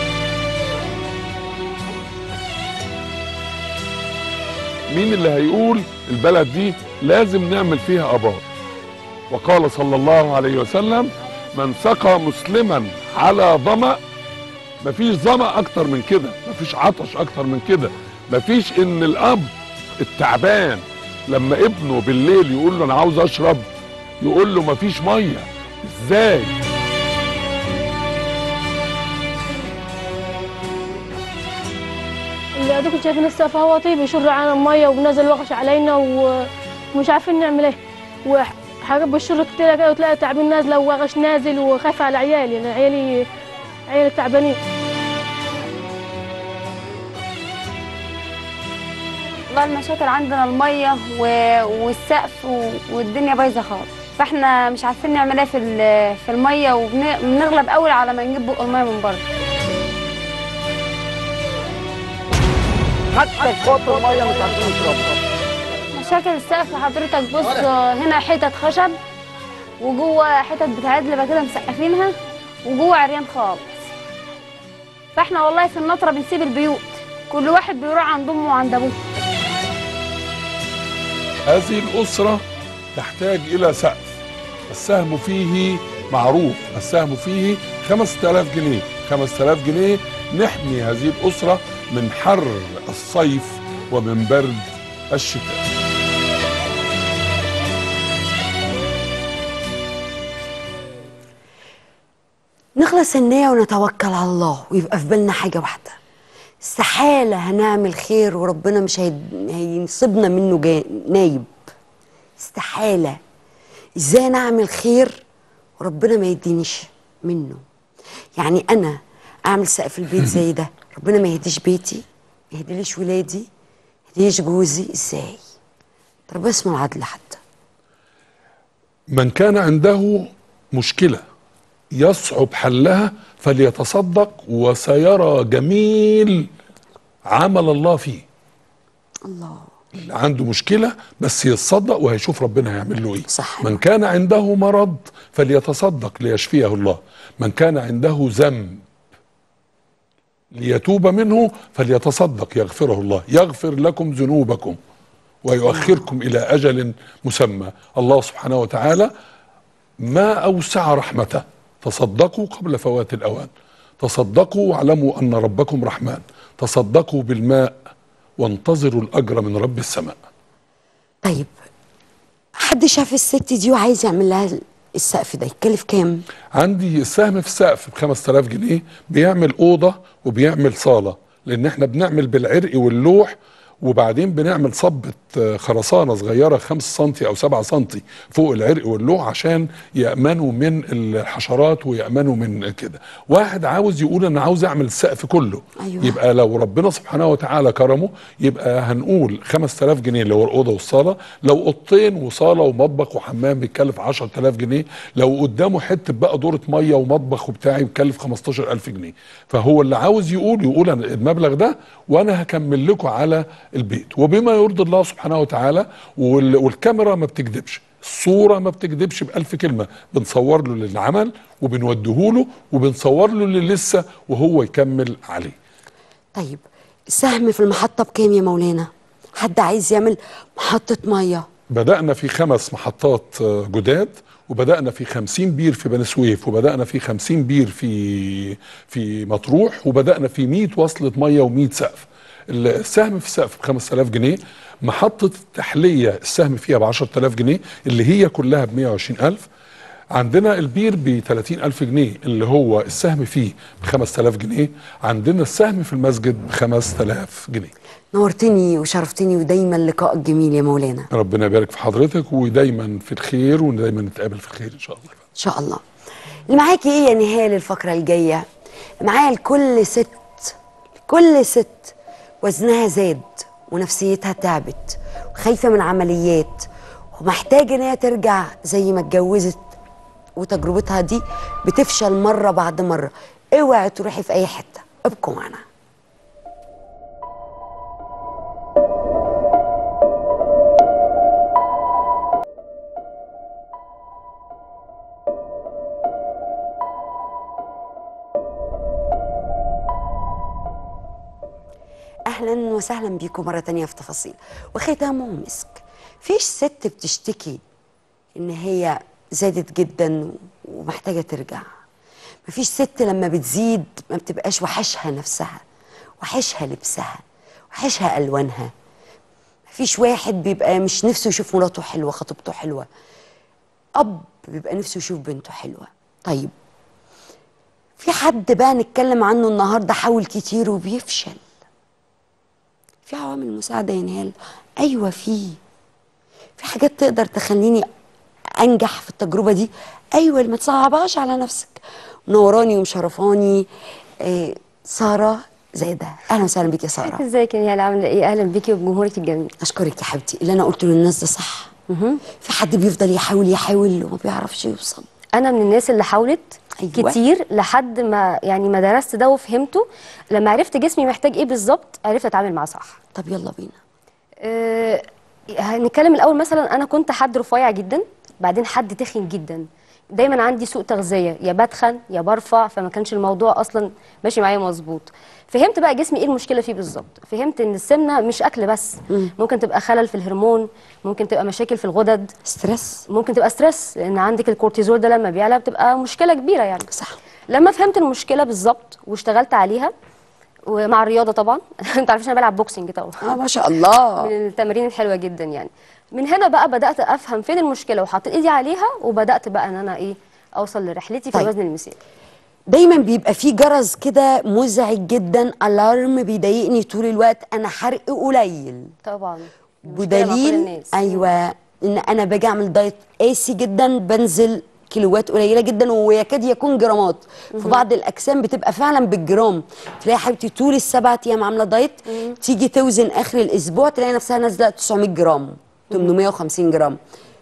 مين اللي هيقول البلد دي لازم نعمل فيها ابار وقال صلى الله عليه وسلم من سقى مسلما على ظمأ مفيش ظمأ اكتر من كده مفيش عطش اكتر من كده مفيش ان الاب التعبان لما ابنه بالليل يقول له انا عاوز اشرب يقول له مفيش ميه ازاي اللي اديكم شايفين السقف هو طيب يشر علينا الميه وبنزل وغش علينا و- ومش عارفين نعمل ايه وحاجات بالشر كتير كده وتلاقي تعبين نازله وغش نازل وخايفه على عيالي لان عيالي عيالي تعبانين والله المشاكل عندنا الميه و... والسقف و... والدنيا بايظه خالص فاحنا مش عارفين نعمل ايه في ال- في الميه وبنغلب قوي على ما نجيب بق الميه من بره حتى شوط الميه مش عارفين نشربها مشاكل السقف حضرتك بص هنا حتت خشب وجوه حتت بتعدلبه كده مسقفينها وجوه عريان خالص فاحنا والله في النطره بنسيب البيوت كل واحد بيروح عند امه وعند ابوه هذه الأسرة تحتاج إلى سقف السهم فيه معروف السهم فيه 5000 جنيه 5000 جنيه نحمي هذه الأسرة من حر الصيف ومن برد الشتاء نخلص النية ونتوكل على الله ويبقى في بالنا حاجة واحدة استحالة هنعمل خير وربنا مش هيد- هينصبنا منه جا... نايب استحالة ازاي نعمل خير وربنا ما يدينيش منه يعني انا اعمل سقف البيت زي ده ربنا ما يهديش بيتي ما يهديليش ولادي ما يهديليش جوزي ازاي ده ربنا اسمه العدل حتى من كان عنده مشكلة يصعب حلها فليتصدق وسيرى جميل عمل الله فيه الله اللي عنده مشكلة بس يتصدق وهيشوف ربنا هيعمل له ايه صح من كان عنده مرض فليتصدق ليشفيه الله من كان عنده ذنب ليتوب منه فليتصدق يغفره الله يغفر لكم ذنوبكم ويؤخركم إلى أجل مسمى الله سبحانه وتعالى ما أوسع رحمته تصدقوا قبل فوات الأوان تصدقوا واعلموا أن ربكم رحمن تصدقوا بالماء وانتظروا الأجر من رب السماء طيب حد شاف الست دي وعايز يعمل لها السقف ده يتكلف كام عندي السهم في السقف ب 5000 جنيه بيعمل اوضه وبيعمل صاله لان احنا بنعمل بالعرق واللوح وبعدين بنعمل صبة آه، خرسانة صغيرة 5 سنتي أو 7 سنتي فوق العرق واللوح عشان يأمنوا من الحشرات ويأمنوا من كده واحد عاوز يقول أنا عاوز أعمل السقف كله أيوة. يبقى لو ربنا سبحانه وتعالى كرمه يبقى هنقول 5000 جنيه اللي هو الأوضة والصالة لو أوضتين وصالة ومطبخ وحمام بيتكلف 10000 جنيه لو قدامه حتة بقى دورة مية ومطبخ وبتاعي بيتكلف 15000 جنيه فهو اللي عاوز يقول يقول أنا المبلغ ده وأنا هكمل لكم على البيت وبما يرضي الله سبحانه وتعالى وال- والكاميرا ما بتكذبش الصورة ما بتكذبش بألف كلمة بنصور له للعمل وبنوديه له وبنصور له اللي لسه وهو يكمل عليه طيب السهم في المحطة بكام يا مولانا حد عايز يعمل محطة مية بدأنا في خمس محطات آه، جداد وبدأنا في خمسين بير في بني سويف وبدأنا في خمسين بير في في مطروح وبدأنا في 100 وصلة مية و100 سقف السهم في السقف ب 5000 جنيه محطة التحلية السهم فيها ب 10000 جنيه اللي هي كلها ب 120000 عندنا البير ب 30000 جنيه اللي هو السهم فيه ب 5000 جنيه عندنا السهم في المسجد ب 5000 جنيه نورتني وشرفتني ودايما لقائك جميل يا مولانا ربنا يبارك في حضرتك ودايما في الخير ودايما نتقابل في الخير ان شاء الله ان شاء الله اللي معاكي ايه يا نهال الفقرة الجاية معايا لكل ست لكل ست وزنها زاد ونفسيتها تعبت وخايفة من عمليات ومحتاجة ان هي ترجع زي ما اتجوزت وتجربتها دي بتفشل مرة بعد مرة اوعي تروحي في اي حتة ابقوا معنا اهلا وسهلا بيكم مره تانية في تفاصيل وختامه مسك فيش ست بتشتكي ان هي زادت جدا ومحتاجه ترجع مفيش ست لما بتزيد ما بتبقاش وحشها نفسها وحشها لبسها وحشها الوانها مفيش واحد بيبقى مش نفسه يشوف مراته حلوه خطيبته حلوه اب بيبقى نفسه يشوف بنته حلوه طيب في حد بقى نتكلم عنه النهارده حاول كتير وبيفشل في عوامل مساعده يا نهال ايوه في في حاجات تقدر تخليني انجح في التجربه دي ايوه ما تصعبهاش على نفسك منوراني ومشرفاني آه ساره زاده اهلا وسهلا بيك يا ساره ازيك يا نهال عامله ايه اهلا بيكي وبجمهورك الجميل اشكرك يا حبيبتي اللي انا قلته للناس ده صح في حد بيفضل يحاول يحاول وما بيعرفش يوصل انا من الناس اللي حاولت أيوة. كتير لحد ما يعني ما درست ده وفهمته لما عرفت جسمي محتاج ايه بالظبط عرفت اتعامل معاه صح طب يلا بينا أه هنتكلم الاول مثلا انا كنت حد رفيع جدا بعدين حد تخن جدا دايما عندي سوء تغذيه يا بتخن يا برفع فما كانش الموضوع اصلا ماشي معايا مظبوط فهمت بقى جسمي ايه المشكله فيه بالظبط فهمت ان السمنه مش اكل بس ممكن تبقى خلل في الهرمون ممكن تبقى مشاكل في الغدد ستريس ممكن تبقى ستريس لان عندك الكورتيزول ده لما بيعلى بتبقى مشكله كبيره يعني صح لما فهمت المشكله بالظبط واشتغلت عليها ومع الرياضه طبعا انت عارفين انا بلعب بوكسنج طبعا اه ما شاء الله من التمارين الحلوه جدا يعني من هنا بقى بدات افهم فين المشكله وحطيت ايدي عليها وبدات بقى ان انا ايه اوصل لرحلتي في طيب. الوزن المثالي دايما بيبقى في جرس كده مزعج جدا الارم بيضايقني طول الوقت انا حرق قليل طبعا مشكلة مع كل ودليل الناس. ايوه ان انا باجي اعمل دايت قاسي جدا بنزل كيلوات قليله جدا ويكاد يكون جرامات في مهم. بعض الاجسام بتبقى فعلا بالجرام تلاقي حبيبتي طول السبعة ايام عامله دايت تيجي توزن اخر الاسبوع تلاقي نفسها نازله 900 جرام 850 جرام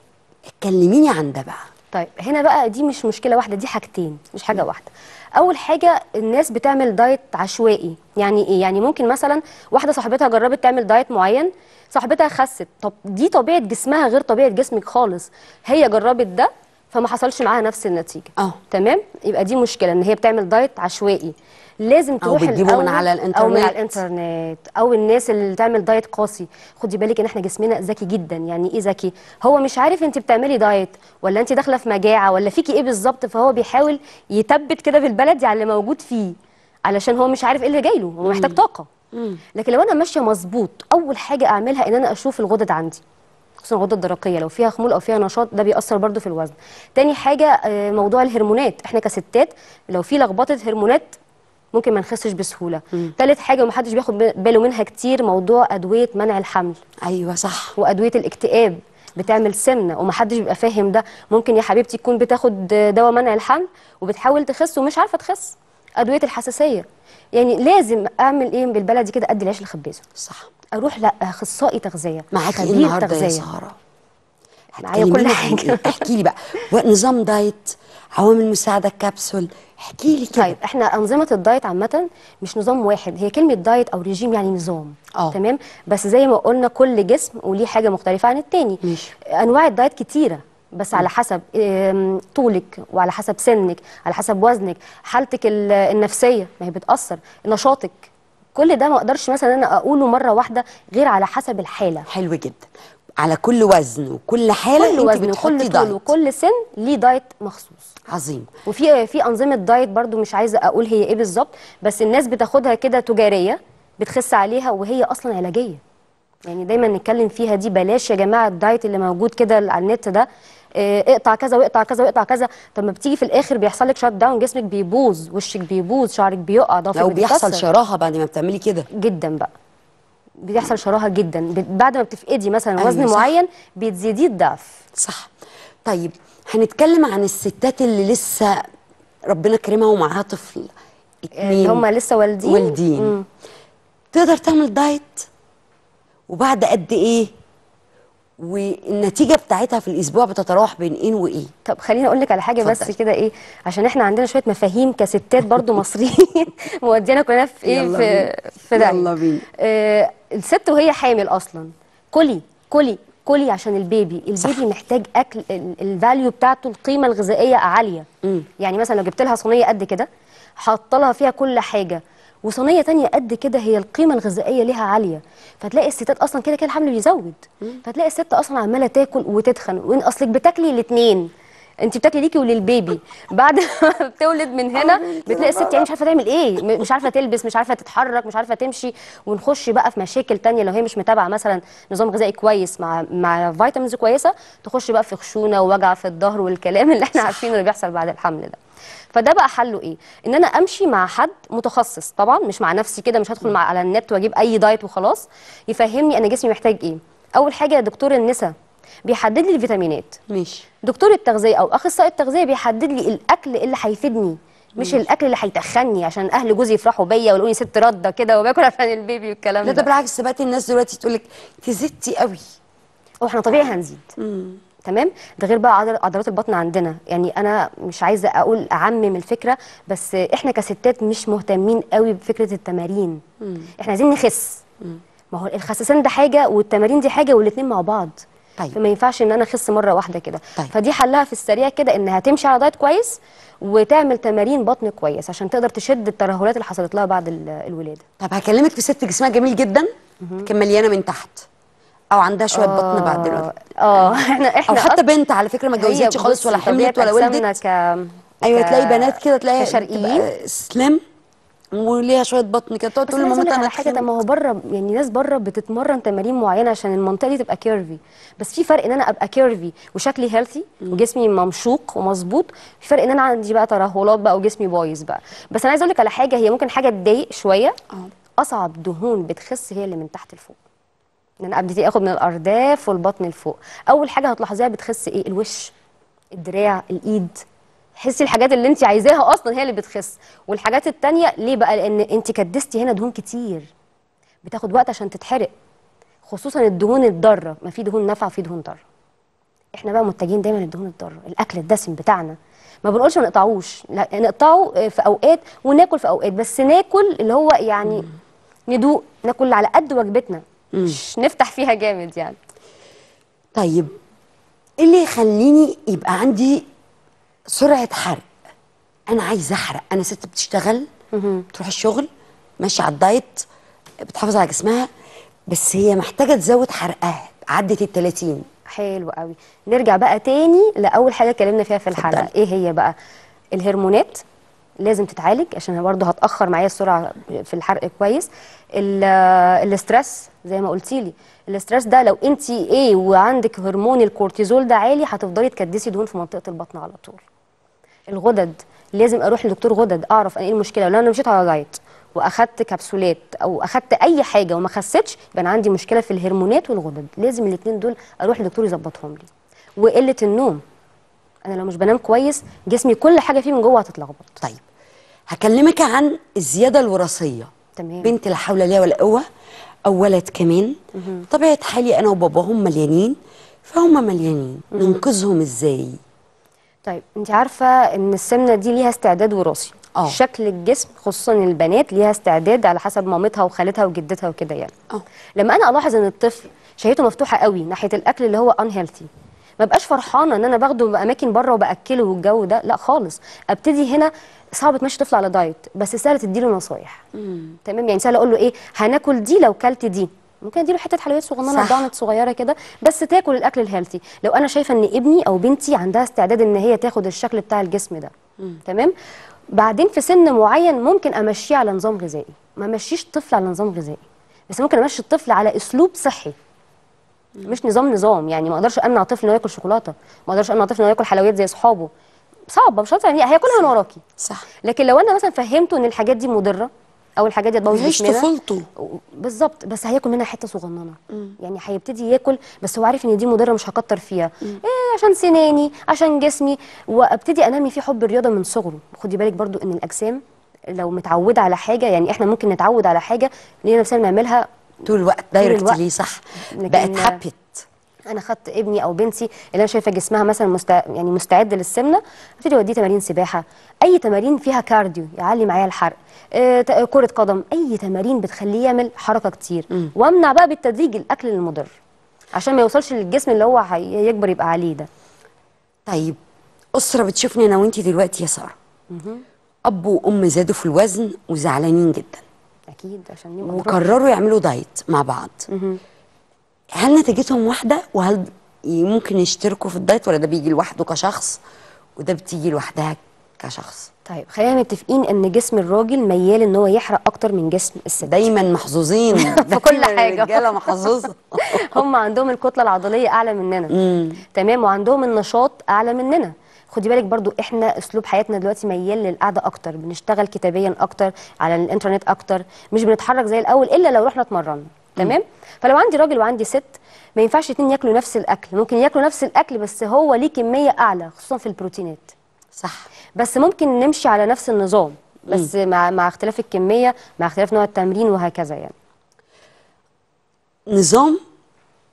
كلميني عن ده بقى طيب هنا بقى دي مش مشكله واحده دي حاجتين مش حاجه واحده اول حاجه الناس بتعمل دايت عشوائي يعني ايه يعني ممكن مثلا واحده صاحبتها جربت تعمل دايت معين صاحبتها خست طب دي طبيعه جسمها غير طبيعه جسمك خالص هي جربت ده فما حصلش معاها نفس النتيجه اه تمام يبقى دي مشكله ان هي بتعمل دايت عشوائي لازم تروح بتجيبه من الأول- على او من الإنترنت. على الانترنت او الناس اللي تعمل دايت قاسي خدي بالك ان احنا جسمنا ذكي جدا يعني ايه ذكي هو مش عارف انت بتعملي دايت ولا انت داخله في مجاعه ولا فيكي ايه بالظبط فهو بيحاول يثبت كده بالبلدي على اللي موجود فيه علشان هو مش عارف ايه اللي جاي له هو محتاج طاقه لكن لو انا ماشيه مظبوط اول حاجه اعملها ان انا اشوف الغدد عندي خصوصا الغده الدرقيه لو فيها خمول او فيها نشاط ده بيأثر برضو في الوزن تاني حاجه آه، موضوع الهرمونات احنا كستات لو في لخبطه هرمونات ممكن ما نخسش بسهوله تالت حاجه ومحدش بياخد باله منها كتير موضوع ادويه منع الحمل ايوه صح وادويه الاكتئاب بتعمل سمنه ومحدش بيبقى فاهم ده ممكن يا حبيبتي تكون بتاخد دواء منع الحمل وبتحاول تخس ومش عارفه تخس ادويه الحساسيه يعني لازم اعمل ايه بالبلدي كده ادي العيش لخبازه صح اروح لاخصائي تغذيه معاكي ايه خبير النهارده يا تغذية. ساره معايا كل كلميني عن حاجه إيه؟ احكي لي بقى نظام دايت عوامل مساعده كبسول احكي لي كده طيب احنا انظمه الدايت عامه مش نظام واحد هي كلمه دايت او ريجيم يعني نظام اه تمام بس زي ما قلنا كل جسم وليه حاجه مختلفه عن التاني ماشي. انواع الدايت كتيره بس على حسب آم، طولك وعلى حسب سنك على حسب وزنك حالتك ال- النفسيه ما هي بتاثر نشاطك كل ده ما اقدرش مثلا انا اقوله مره واحده غير على حسب الحاله حلو جدا على كل وزن وكل حاله كل انت وزن بتحطي وكل طول دايت وكل سن ليه دايت مخصوص عظيم وفي في انظمه دايت برضو مش عايزه اقول هي ايه بالظبط بس الناس بتاخدها كده تجاريه بتخس عليها وهي اصلا علاجيه يعني دايما نتكلم فيها دي بلاش يا جماعه الدايت اللي موجود كده على النت ده آه، اقطع كذا واقطع كذا واقطع كذا طب ما بتيجي في الاخر بيحصل لك شات داون جسمك بيبوظ وشك بيبوظ شعرك بيقع ضفرك لو بيحصل بيتكسر. شراهه بعد ما بتعملي كده جدا بقى بيحصل شراهه جدا بت- بعد ما بتفقدي مثلا أيوة وزن صح. معين بتزيديه الضعف صح طيب هنتكلم عن الستات اللي لسه ربنا كرمها ومعاها طفل اللي هم لسه والدين والدين مم. تقدر تعمل دايت وبعد قد ايه والنتيجه بتاعتها في الاسبوع بتتراوح بين ايه وايه طب خليني اقول لك على حاجه بس اتفضلي. كده ايه عشان احنا عندنا شويه مفاهيم كستات برضو مصريين مودينا كلنا في ايه يلا في بينا. في داهية. يلا بينا. آه الست وهي حامل اصلا كلي كلي كلي عشان البيبي البيبي محتاج اكل الفاليو بتاعته القيمه الغذائيه عاليه يعني مثلا لو جبت لها صينيه قد كده حاطه لها فيها كل حاجه وصينيه تانية قد كده هي القيمه الغذائيه ليها عاليه فتلاقي الستات اصلا كده كده الحمل بيزود فتلاقي الست اصلا عماله تاكل وتتخن وان اصلك بتاكلي الاثنين انت بتاكلي ليكي وللبيبي بعد ما بتولد من هنا بتلاقي الست يعني مش عارفه تعمل ايه م- مش عارفه تلبس مش عارفه تتحرك مش عارفه تمشي ونخش بقى في مشاكل تانية لو هي مش متابعه مثلا نظام غذائي كويس مع مع فيتامينز كويسه تخش بقى في خشونه ووجع في الظهر والكلام اللي احنا عارفينه اللي بيحصل بعد الحمل ده فده بقى حله ايه ان انا امشي مع حد متخصص طبعا مش مع نفسي كده مش هدخل مع على النت واجيب اي دايت وخلاص يفهمني انا جسمي محتاج ايه اول حاجه دكتور النساء بيحدد لي الفيتامينات ماشي دكتور التغذيه او اخصائي التغذيه بيحدد لي الاكل اللي هيفيدني مش ماشي. الاكل اللي هيتخني عشان اهل جوزي يفرحوا بيا ويقولوا ست رده كده وباكل عشان البيبي والكلام لا ده ده بالعكس بقت الناس دلوقتي تقول لك انت زدتي قوي واحنا طبيعي هنزيد تمام ده غير بقى عضل- عضلات البطن عندنا يعني انا مش عايزه اقول اعمم الفكره بس احنا كستات مش مهتمين قوي بفكره التمارين احنا عايزين نخس ما هو الخسسان ده حاجه والتمارين دي حاجه والاتنين مع بعض طيب. فما ينفعش ان انا اخس مره واحده كده طيب. فدي حلها في السريع كده انها تمشي على دايت كويس وتعمل تمارين بطن كويس عشان تقدر تشد الترهلات اللي حصلت لها بعد ال- الولاده طب هكلمك في ست جسمها جميل جدا كان مليانه من تحت او عندها شويه بطن بعد الولاده اه احنا احنا او حتى أص- بنت على فكره ما هي اتجوزتش خالص بصي، ولا حملت طبيعة ولا أجسامنا ولدت ك ايوه ك- تلاقي بنات كده تلاقي كشرقيين. تبقى سليم وليها شويه بطن كده تقعد بس تقول انا عايزة أقول لك لمامتها على انا حاجه طب ما هو بره يعني ناس بره بتتمرن تمارين معينه عشان المنطقه دي تبقى كيرفي بس في فرق ان انا ابقى كيرفي وشكلي هيلثي وجسمي ممشوق ومظبوط في فرق ان انا عندي بقى ترهلات بقى وجسمي بايظ بقى بس انا عايزه اقول لك على حاجه هي ممكن حاجه تضايق شويه اصعب دهون بتخس هي اللي من تحت لفوق ان انا ابتدي اخد من الارداف والبطن لفوق اول حاجه هتلاحظيها بتخس ايه الوش الدراع الايد حسي الحاجات اللي انت عايزاها اصلا هي اللي بتخس والحاجات التانية ليه بقى لان انت كدستي هنا دهون كتير بتاخد وقت عشان تتحرق خصوصا الدهون الضاره ما في دهون نافعه وفي دهون ضاره احنا بقى متجهين دايما للدهون الضاره الاكل الدسم بتاعنا ما بنقولش ما نقطعوش لا نقطعه في اوقات وناكل في اوقات بس ناكل اللي هو يعني ندوق ناكل على قد وجبتنا مش نفتح فيها جامد يعني طيب ايه اللي يخليني يبقى عندي سرعه حرق انا عايزه احرق انا ست بتشتغل تروح الشغل ماشيه على الدايت بتحافظ على جسمها بس هي محتاجه تزود حرقها عدت ال 30 حلو قوي نرجع بقى تاني لاول حاجه اتكلمنا فيها في الحلقه ايه هي بقى الهرمونات لازم تتعالج عشان برضه هتاخر معايا السرعه في الحرق كويس ال- الاسترس زي ما قلتي لي الاسترس ده لو انت ايه وعندك هرمون الكورتيزول ده عالي هتفضلي تكدسي دهون في منطقه البطن على طول الغدد لازم اروح لدكتور غدد اعرف انا ايه المشكله لو انا مشيت على دايت واخدت كبسولات او اخدت اي حاجه وما خسيتش يبقى انا عندي مشكله في الهرمونات والغدد لازم الاثنين دول اروح لدكتور يظبطهم لي وقله النوم انا لو مش بنام كويس جسمي كل حاجه فيه من جوه هتتلخبط طيب هكلمك عن الزياده الوراثيه تمام بنت لا حول لها ولا قوه او ولد كمان طبيعه حالي انا وباباهم مليانين فهم مليانين ننقذهم ازاي طيب انت عارفه ان السمنه دي ليها استعداد وراثي اه شكل الجسم خصوصا البنات ليها استعداد على حسب مامتها وخالتها وجدتها وكده يعني اه لما انا الاحظ ان الطفل شهيته مفتوحه قوي ناحيه الاكل اللي هو ان هيلثي ما بقاش فرحانه ان انا باخده باماكن بره وباكله والجو ده لا خالص ابتدي هنا صعب تمشي طفل على دايت بس سهل تديله نصايح تمام يعني سهل اقول له ايه هناكل دي لو كلت دي ممكن اديله حته حلويات صغننه صح. دونت صغيره كده بس تاكل الاكل الهيلثي لو انا شايفه ان ابني او بنتي عندها استعداد ان هي تاخد الشكل بتاع الجسم ده تمام بعدين في سن معين ممكن امشيه على نظام غذائي ما امشيش طفل على نظام غذائي بس ممكن امشي الطفل على اسلوب صحي مش نظام نظام يعني ما اقدرش امنع طفل انه ياكل شوكولاته ما اقدرش امنع طفل انه ياكل حلويات زي اصحابه صعبه مش هتعرف يعني هياكلها من وراكي صح لكن لو انا مثلا فهمته ان الحاجات دي مضره او الحاجات دي هتبوظ يعيش جسمنا طفولته بالظبط بس هياكل منها حته صغننه يعني هيبتدي ياكل بس هو عارف ان دي مضره مش هكتر فيها إيه عشان سناني عشان جسمي وابتدي انمي فيه حب الرياضه من صغره خدي بالك برضو ان الاجسام لو متعوده على حاجه يعني احنا ممكن نتعود على حاجه لينا نفسنا نعملها طول الوقت دايركتلي صح بقت لكن- هابت انا خدت ابني او بنتي اللي انا شايفه جسمها مثلا مستع... يعني مستعد للسمنه ابتدي اوديه تمارين سباحه اي تمارين فيها كارديو يعلي معايا الحرق آه، ت- كره قدم اي تمارين بتخليه يعمل حركه كتير وامنع بقى بالتدريج الاكل المضر عشان ما يوصلش للجسم اللي هو هي- يكبر يبقى عليه ده طيب اسره بتشوفني انا وانتي دلوقتي يا ساره اب وام زادوا في الوزن وزعلانين جدا اكيد عشان نبقى وقرروا يعملوا دايت مع بعض هل نتيجتهم واحده وهل ممكن يشتركوا في الدايت ولا ده بيجي لوحده كشخص وده بتيجي لوحدها كشخص طيب خلينا متفقين ان جسم الراجل ميال ان هو يحرق اكتر من جسم الست دايما محظوظين في كل حاجه الرجاله محظوظه هم عندهم الكتله العضليه اعلى مننا تمام وعندهم النشاط اعلى مننا خدي بالك برضو احنا اسلوب حياتنا دلوقتي ميال للقعده اكتر بنشتغل كتابيا اكتر على الانترنت اكتر مش بنتحرك زي الاول الا لو رحنا اتمرنا تمام فلو عندي راجل وعندي ست ما ينفعش اتنين ياكلوا نفس الاكل ممكن ياكلوا نفس الاكل بس هو ليه كميه اعلى خصوصا في البروتينات صح بس ممكن نمشي على نفس النظام بس مع مع اختلاف الكميه مع اختلاف نوع التمرين وهكذا يعني نظام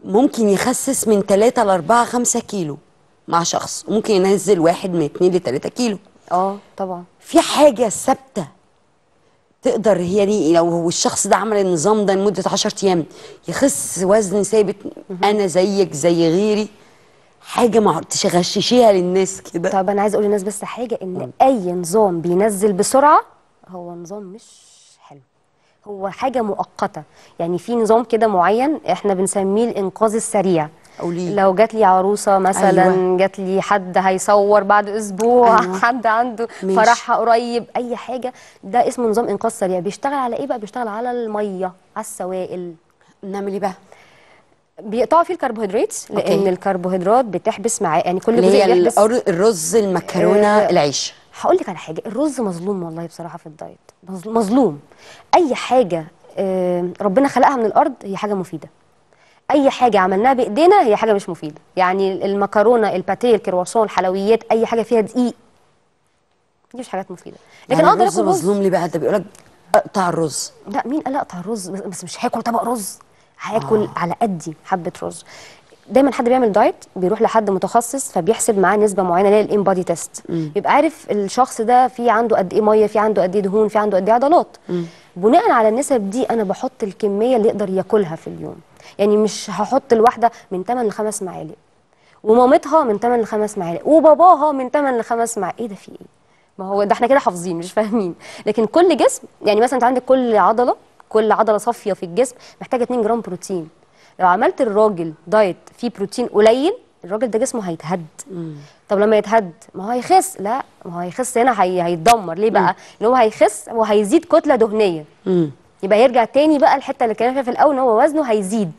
ممكن يخسس من 3 ل 4 5 كيلو مع شخص وممكن ينزل واحد من 2 ل 3 كيلو اه طبعا في حاجه ثابته تقدر هي دي لو هو الشخص ده عمل النظام ده لمده 10 ايام يخس وزن ثابت انا زيك زي غيري حاجه ما تغششيها للناس كده طب انا عايزه اقول للناس بس حاجه ان اي نظام بينزل بسرعه هو نظام مش حلو هو حاجه مؤقته يعني في نظام كده معين احنا بنسميه الانقاذ السريع قولي لو جات لي عروسه مثلا أيوة. أيوة. جات لي حد هيصور بعد اسبوع أيوة. أيوة. حد عنده ماشي. فرحها قريب اي حاجه ده اسمه نظام انقاذ سريع بيشتغل على ايه بقى بيشتغل على الميه على السوائل نعمل ايه بقى بيقطعوا فيه الكربوهيدرات لان أوكي. الكربوهيدرات بتحبس معاه يعني كل اللي جزء هي بيحبس الأر- الرز المكرونه آه، العيش هقول لك على حاجه الرز مظلوم والله بصراحه في الدايت مظلوم, مظلوم. اي حاجه آه، ربنا خلقها من الارض هي حاجه مفيده اي حاجه عملناها بايدينا هي حاجه مش مفيده يعني المكرونه الباتيه الكرواسون الحلويات اي حاجه فيها دقيق دي مش حاجات مفيده لكن يعني اقدر الرز اكل رز مظلوم ليه بقى ده بيقول لك اقطع الرز لا مين قال اقطع الرز بس, بس مش هاكل طبق رز هاكل آه. على قدي حبه رز دايما حد بيعمل دايت بيروح لحد متخصص فبيحسب معاه نسبه معينه اللي هي الام بادي تيست يبقى عارف الشخص ده في عنده قد ايه ميه في عنده قد ايه دهون في عنده قد ايه عضلات بناء على النسب دي انا بحط الكميه اللي يقدر ياكلها في اليوم يعني مش هحط الواحده من 8 ل 5 معالق ومامتها من 8 ل 5 معالق وباباها من 8 ل 5 معالق ايه ده في ايه ما هو ده احنا كده حافظين مش فاهمين لكن كل جسم يعني مثلا انت عندك كل عضله كل عضله صافيه في الجسم محتاجه 2 جرام بروتين لو عملت الراجل دايت فيه بروتين قليل الراجل ده جسمه هيتهد طب لما يتهد ما هو هيخس لا ما هو هيخس هنا هي... هيتدمر ليه بقى ان هو هيخس وهيزيد كتله دهنيه يبقى يرجع تاني بقى الحته اللي كان فيها في الاول ان هو وزنه هيزيد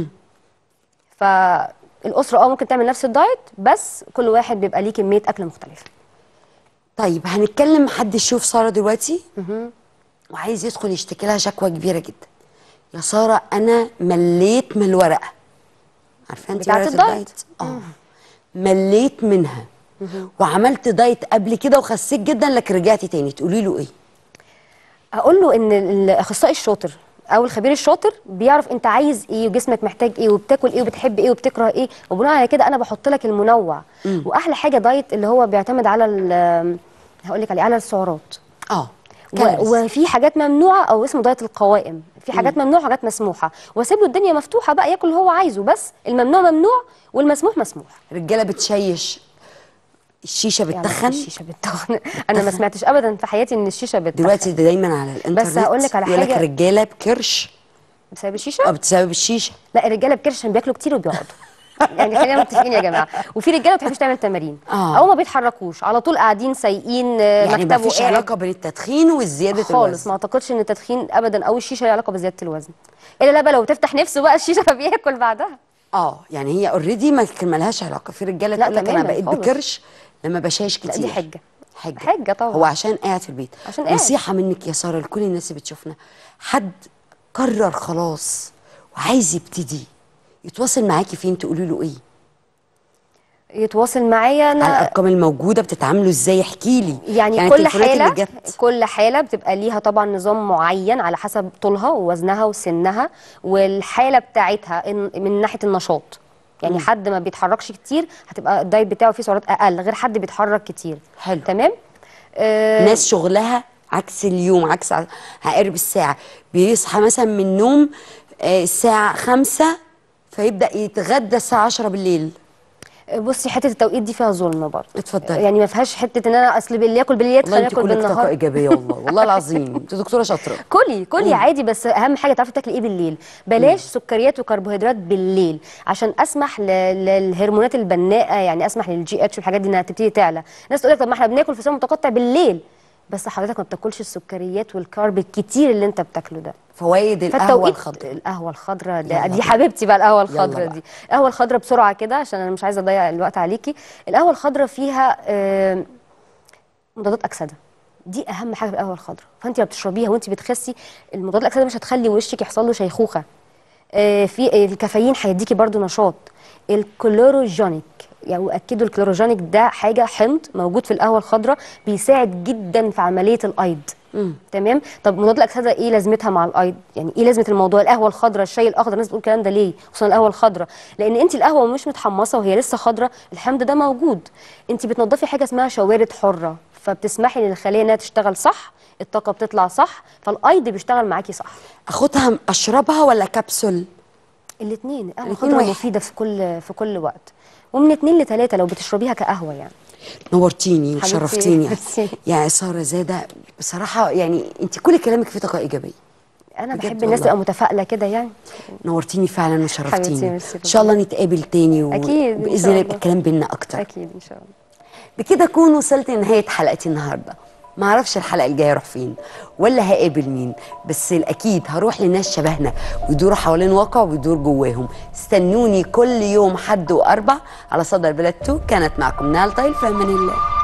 فالاسره اه ممكن تعمل نفس الدايت بس كل واحد بيبقى ليه كميه اكل مختلفه طيب هنتكلم حد يشوف ساره دلوقتي وعايز يدخل يشتكي لها شكوى كبيره جدا يا ساره انا مليت من الورقه عارفه انت بتاعت ورقة الدايت. اه مليت منها وعملت دايت قبل كده وخسيت جدا لكن رجعتي تاني تقولي له ايه اقول له ان الاخصائي الشاطر او الخبير الشاطر بيعرف انت عايز ايه وجسمك محتاج ايه وبتاكل ايه وبتحب ايه وبتكره ايه وبناء على كده انا بحط لك المنوع مم. واحلى حاجه دايت اللي هو بيعتمد على ال- هقول لك عليه على السعرات اه و- كالوريز. وفي حاجات ممنوعه او اسمه دايت القوائم في حاجات ممنوعه وحاجات مسموحه واسيب له الدنيا مفتوحه بقى ياكل اللي هو عايزه بس الممنوع ممنوع والمسموح مسموح رجاله بتشيش الشيشه بتتخن الشيشه بتتخن انا ما سمعتش ابدا في حياتي ان الشيشه بتتخن دلوقتي ده دايما على الانترنت بس هقول لك على يقول لك حاجه رجاله بكرش بسبب الشيشه اه بسبب الشيشه لا الرجاله بكرش عشان بياكلوا كتير وبيقعدوا يعني خلينا متفقين يا جماعه وفي رجاله ما بتحبش تعمل تمارين آه. او ما بيتحركوش على طول قاعدين سايقين آه، يعني مكتبه مفيش قاعد. علاقه بين التدخين وزياده خالص الوزن ما اعتقدش ان التدخين ابدا او الشيشه ليها علاقه بزياده الوزن الا لا بقى لو تفتح نفسه بقى الشيشه فبياكل بعدها اه يعني هي اوريدي ما ما لهاش علاقه في رجاله تقول لك انا تماماً بقيت خالص. بكرش لما بشايش كتير لا دي حجه حجه حجه طبعا هو عشان قاعد في البيت عشان قاعد. نصيحه منك يا ساره لكل الناس اللي بتشوفنا حد قرر خلاص وعايز يبتدي يتواصل معاكي فين تقولي له ايه يتواصل معايا على انا الارقام الموجوده بتتعاملوا ازاي احكي لي يعني, يعني كل التليفونات اللي حاله جت كل حاله بتبقى ليها طبعا نظام معين على حسب طولها ووزنها وسنها والحاله بتاعتها إن- من ناحيه النشاط يعني مم. حد ما بيتحركش كتير هتبقى الدايت بتاعه فيه سعرات اقل غير حد بيتحرك كتير حلو تمام آه ناس شغلها عكس اليوم عكس ع- هقرب الساعة بيصحى مثلا من النوم آه، الساعة خمسة فيبدأ يتغدى الساعة عشرة بالليل بصي حته التوقيت دي فيها ظلم برضه اتفضلي يعني ما فيهاش حته ان انا اصل بالليل اكل بالليل والله خليني انت اكل كلك طاقة بالنهار إيجابية والله والله العظيم انت دكتورة شاطرة كلي كلي مم. عادي بس اهم حاجه تعرفي تاكلي ايه بالليل بلاش سكريات وكربوهيدرات بالليل عشان اسمح ل- للهرمونات البناءه يعني اسمح للجي اتش والحاجات دي انها تبتدي تعلى الناس تقول لك طب ما احنا بناكل في صيام متقطع بالليل بس حضرتك ما بتاكلش السكريات والكارب الكتير اللي انت بتاكله ده فوائد القهوة فالتوقيت- الخضراء القهوه الخضراء يلا ده دي بقى. حبيبتي بقى القهوه يلا الخضراء بقى. دي القهوه الخضراء بسرعه كده عشان انا مش عايزه اضيع الوقت عليكي القهوه الخضراء فيها آه، مضادات اكسده دي اهم حاجه في القهوه الخضراء فانت لما بتشربيها وانت بتخسي المضادات الاكسده مش هتخلي وشك يحصل له شيخوخه آه، في آه، الكافيين هيديكي برضو نشاط الكلوروجينيك يعني اكدوا الكلوروجينيك ده حاجه حمض موجود في القهوه الخضراء بيساعد جدا في عمليه الايض تمام طب مضادات الاكسده ايه لازمتها مع الايض يعني ايه لازمه الموضوع القهوه الخضراء الشاي الاخضر الناس بتقول الكلام ده ليه خصوصا القهوه الخضراء لان انت القهوه مش متحمصه وهي لسه خضراء الحمض ده موجود انت بتنضفي حاجه اسمها شوارد حره فبتسمحي للخليه انها تشتغل صح الطاقه بتطلع صح فالايض بيشتغل معاكي صح اخدها اشربها ولا كبسول الاثنين القهوه الاتنين الخضراء واحد. مفيده في كل في كل وقت ومن اتنين لتلاته لو بتشربيها كقهوه يعني نورتيني حبيبتي. وشرفتيني ميرسي. يعني ساره زاده بصراحه يعني انت كل كلامك فيه طاقه ايجابيه انا بجد بحب الناس والله. تبقى متفائله كده يعني نورتيني فعلا حبيبتي، وشرفتيني ميرسي ان شاء الله نتقابل تاني و... أكيد، إن باذن شاء الله الله. يبقى الكلام بينا اكتر اكيد ان شاء الله بكده اكون وصلت لنهايه حلقتي النهارده ما اعرفش الحلقه الجايه اروح فين ولا هقابل مين بس الاكيد هروح لناس شبهنا ويدوروا حوالين واقع ويدور جواهم استنوني كل يوم حد واربع على صدى البلد 2 كانت معكم نال طايل في امان الله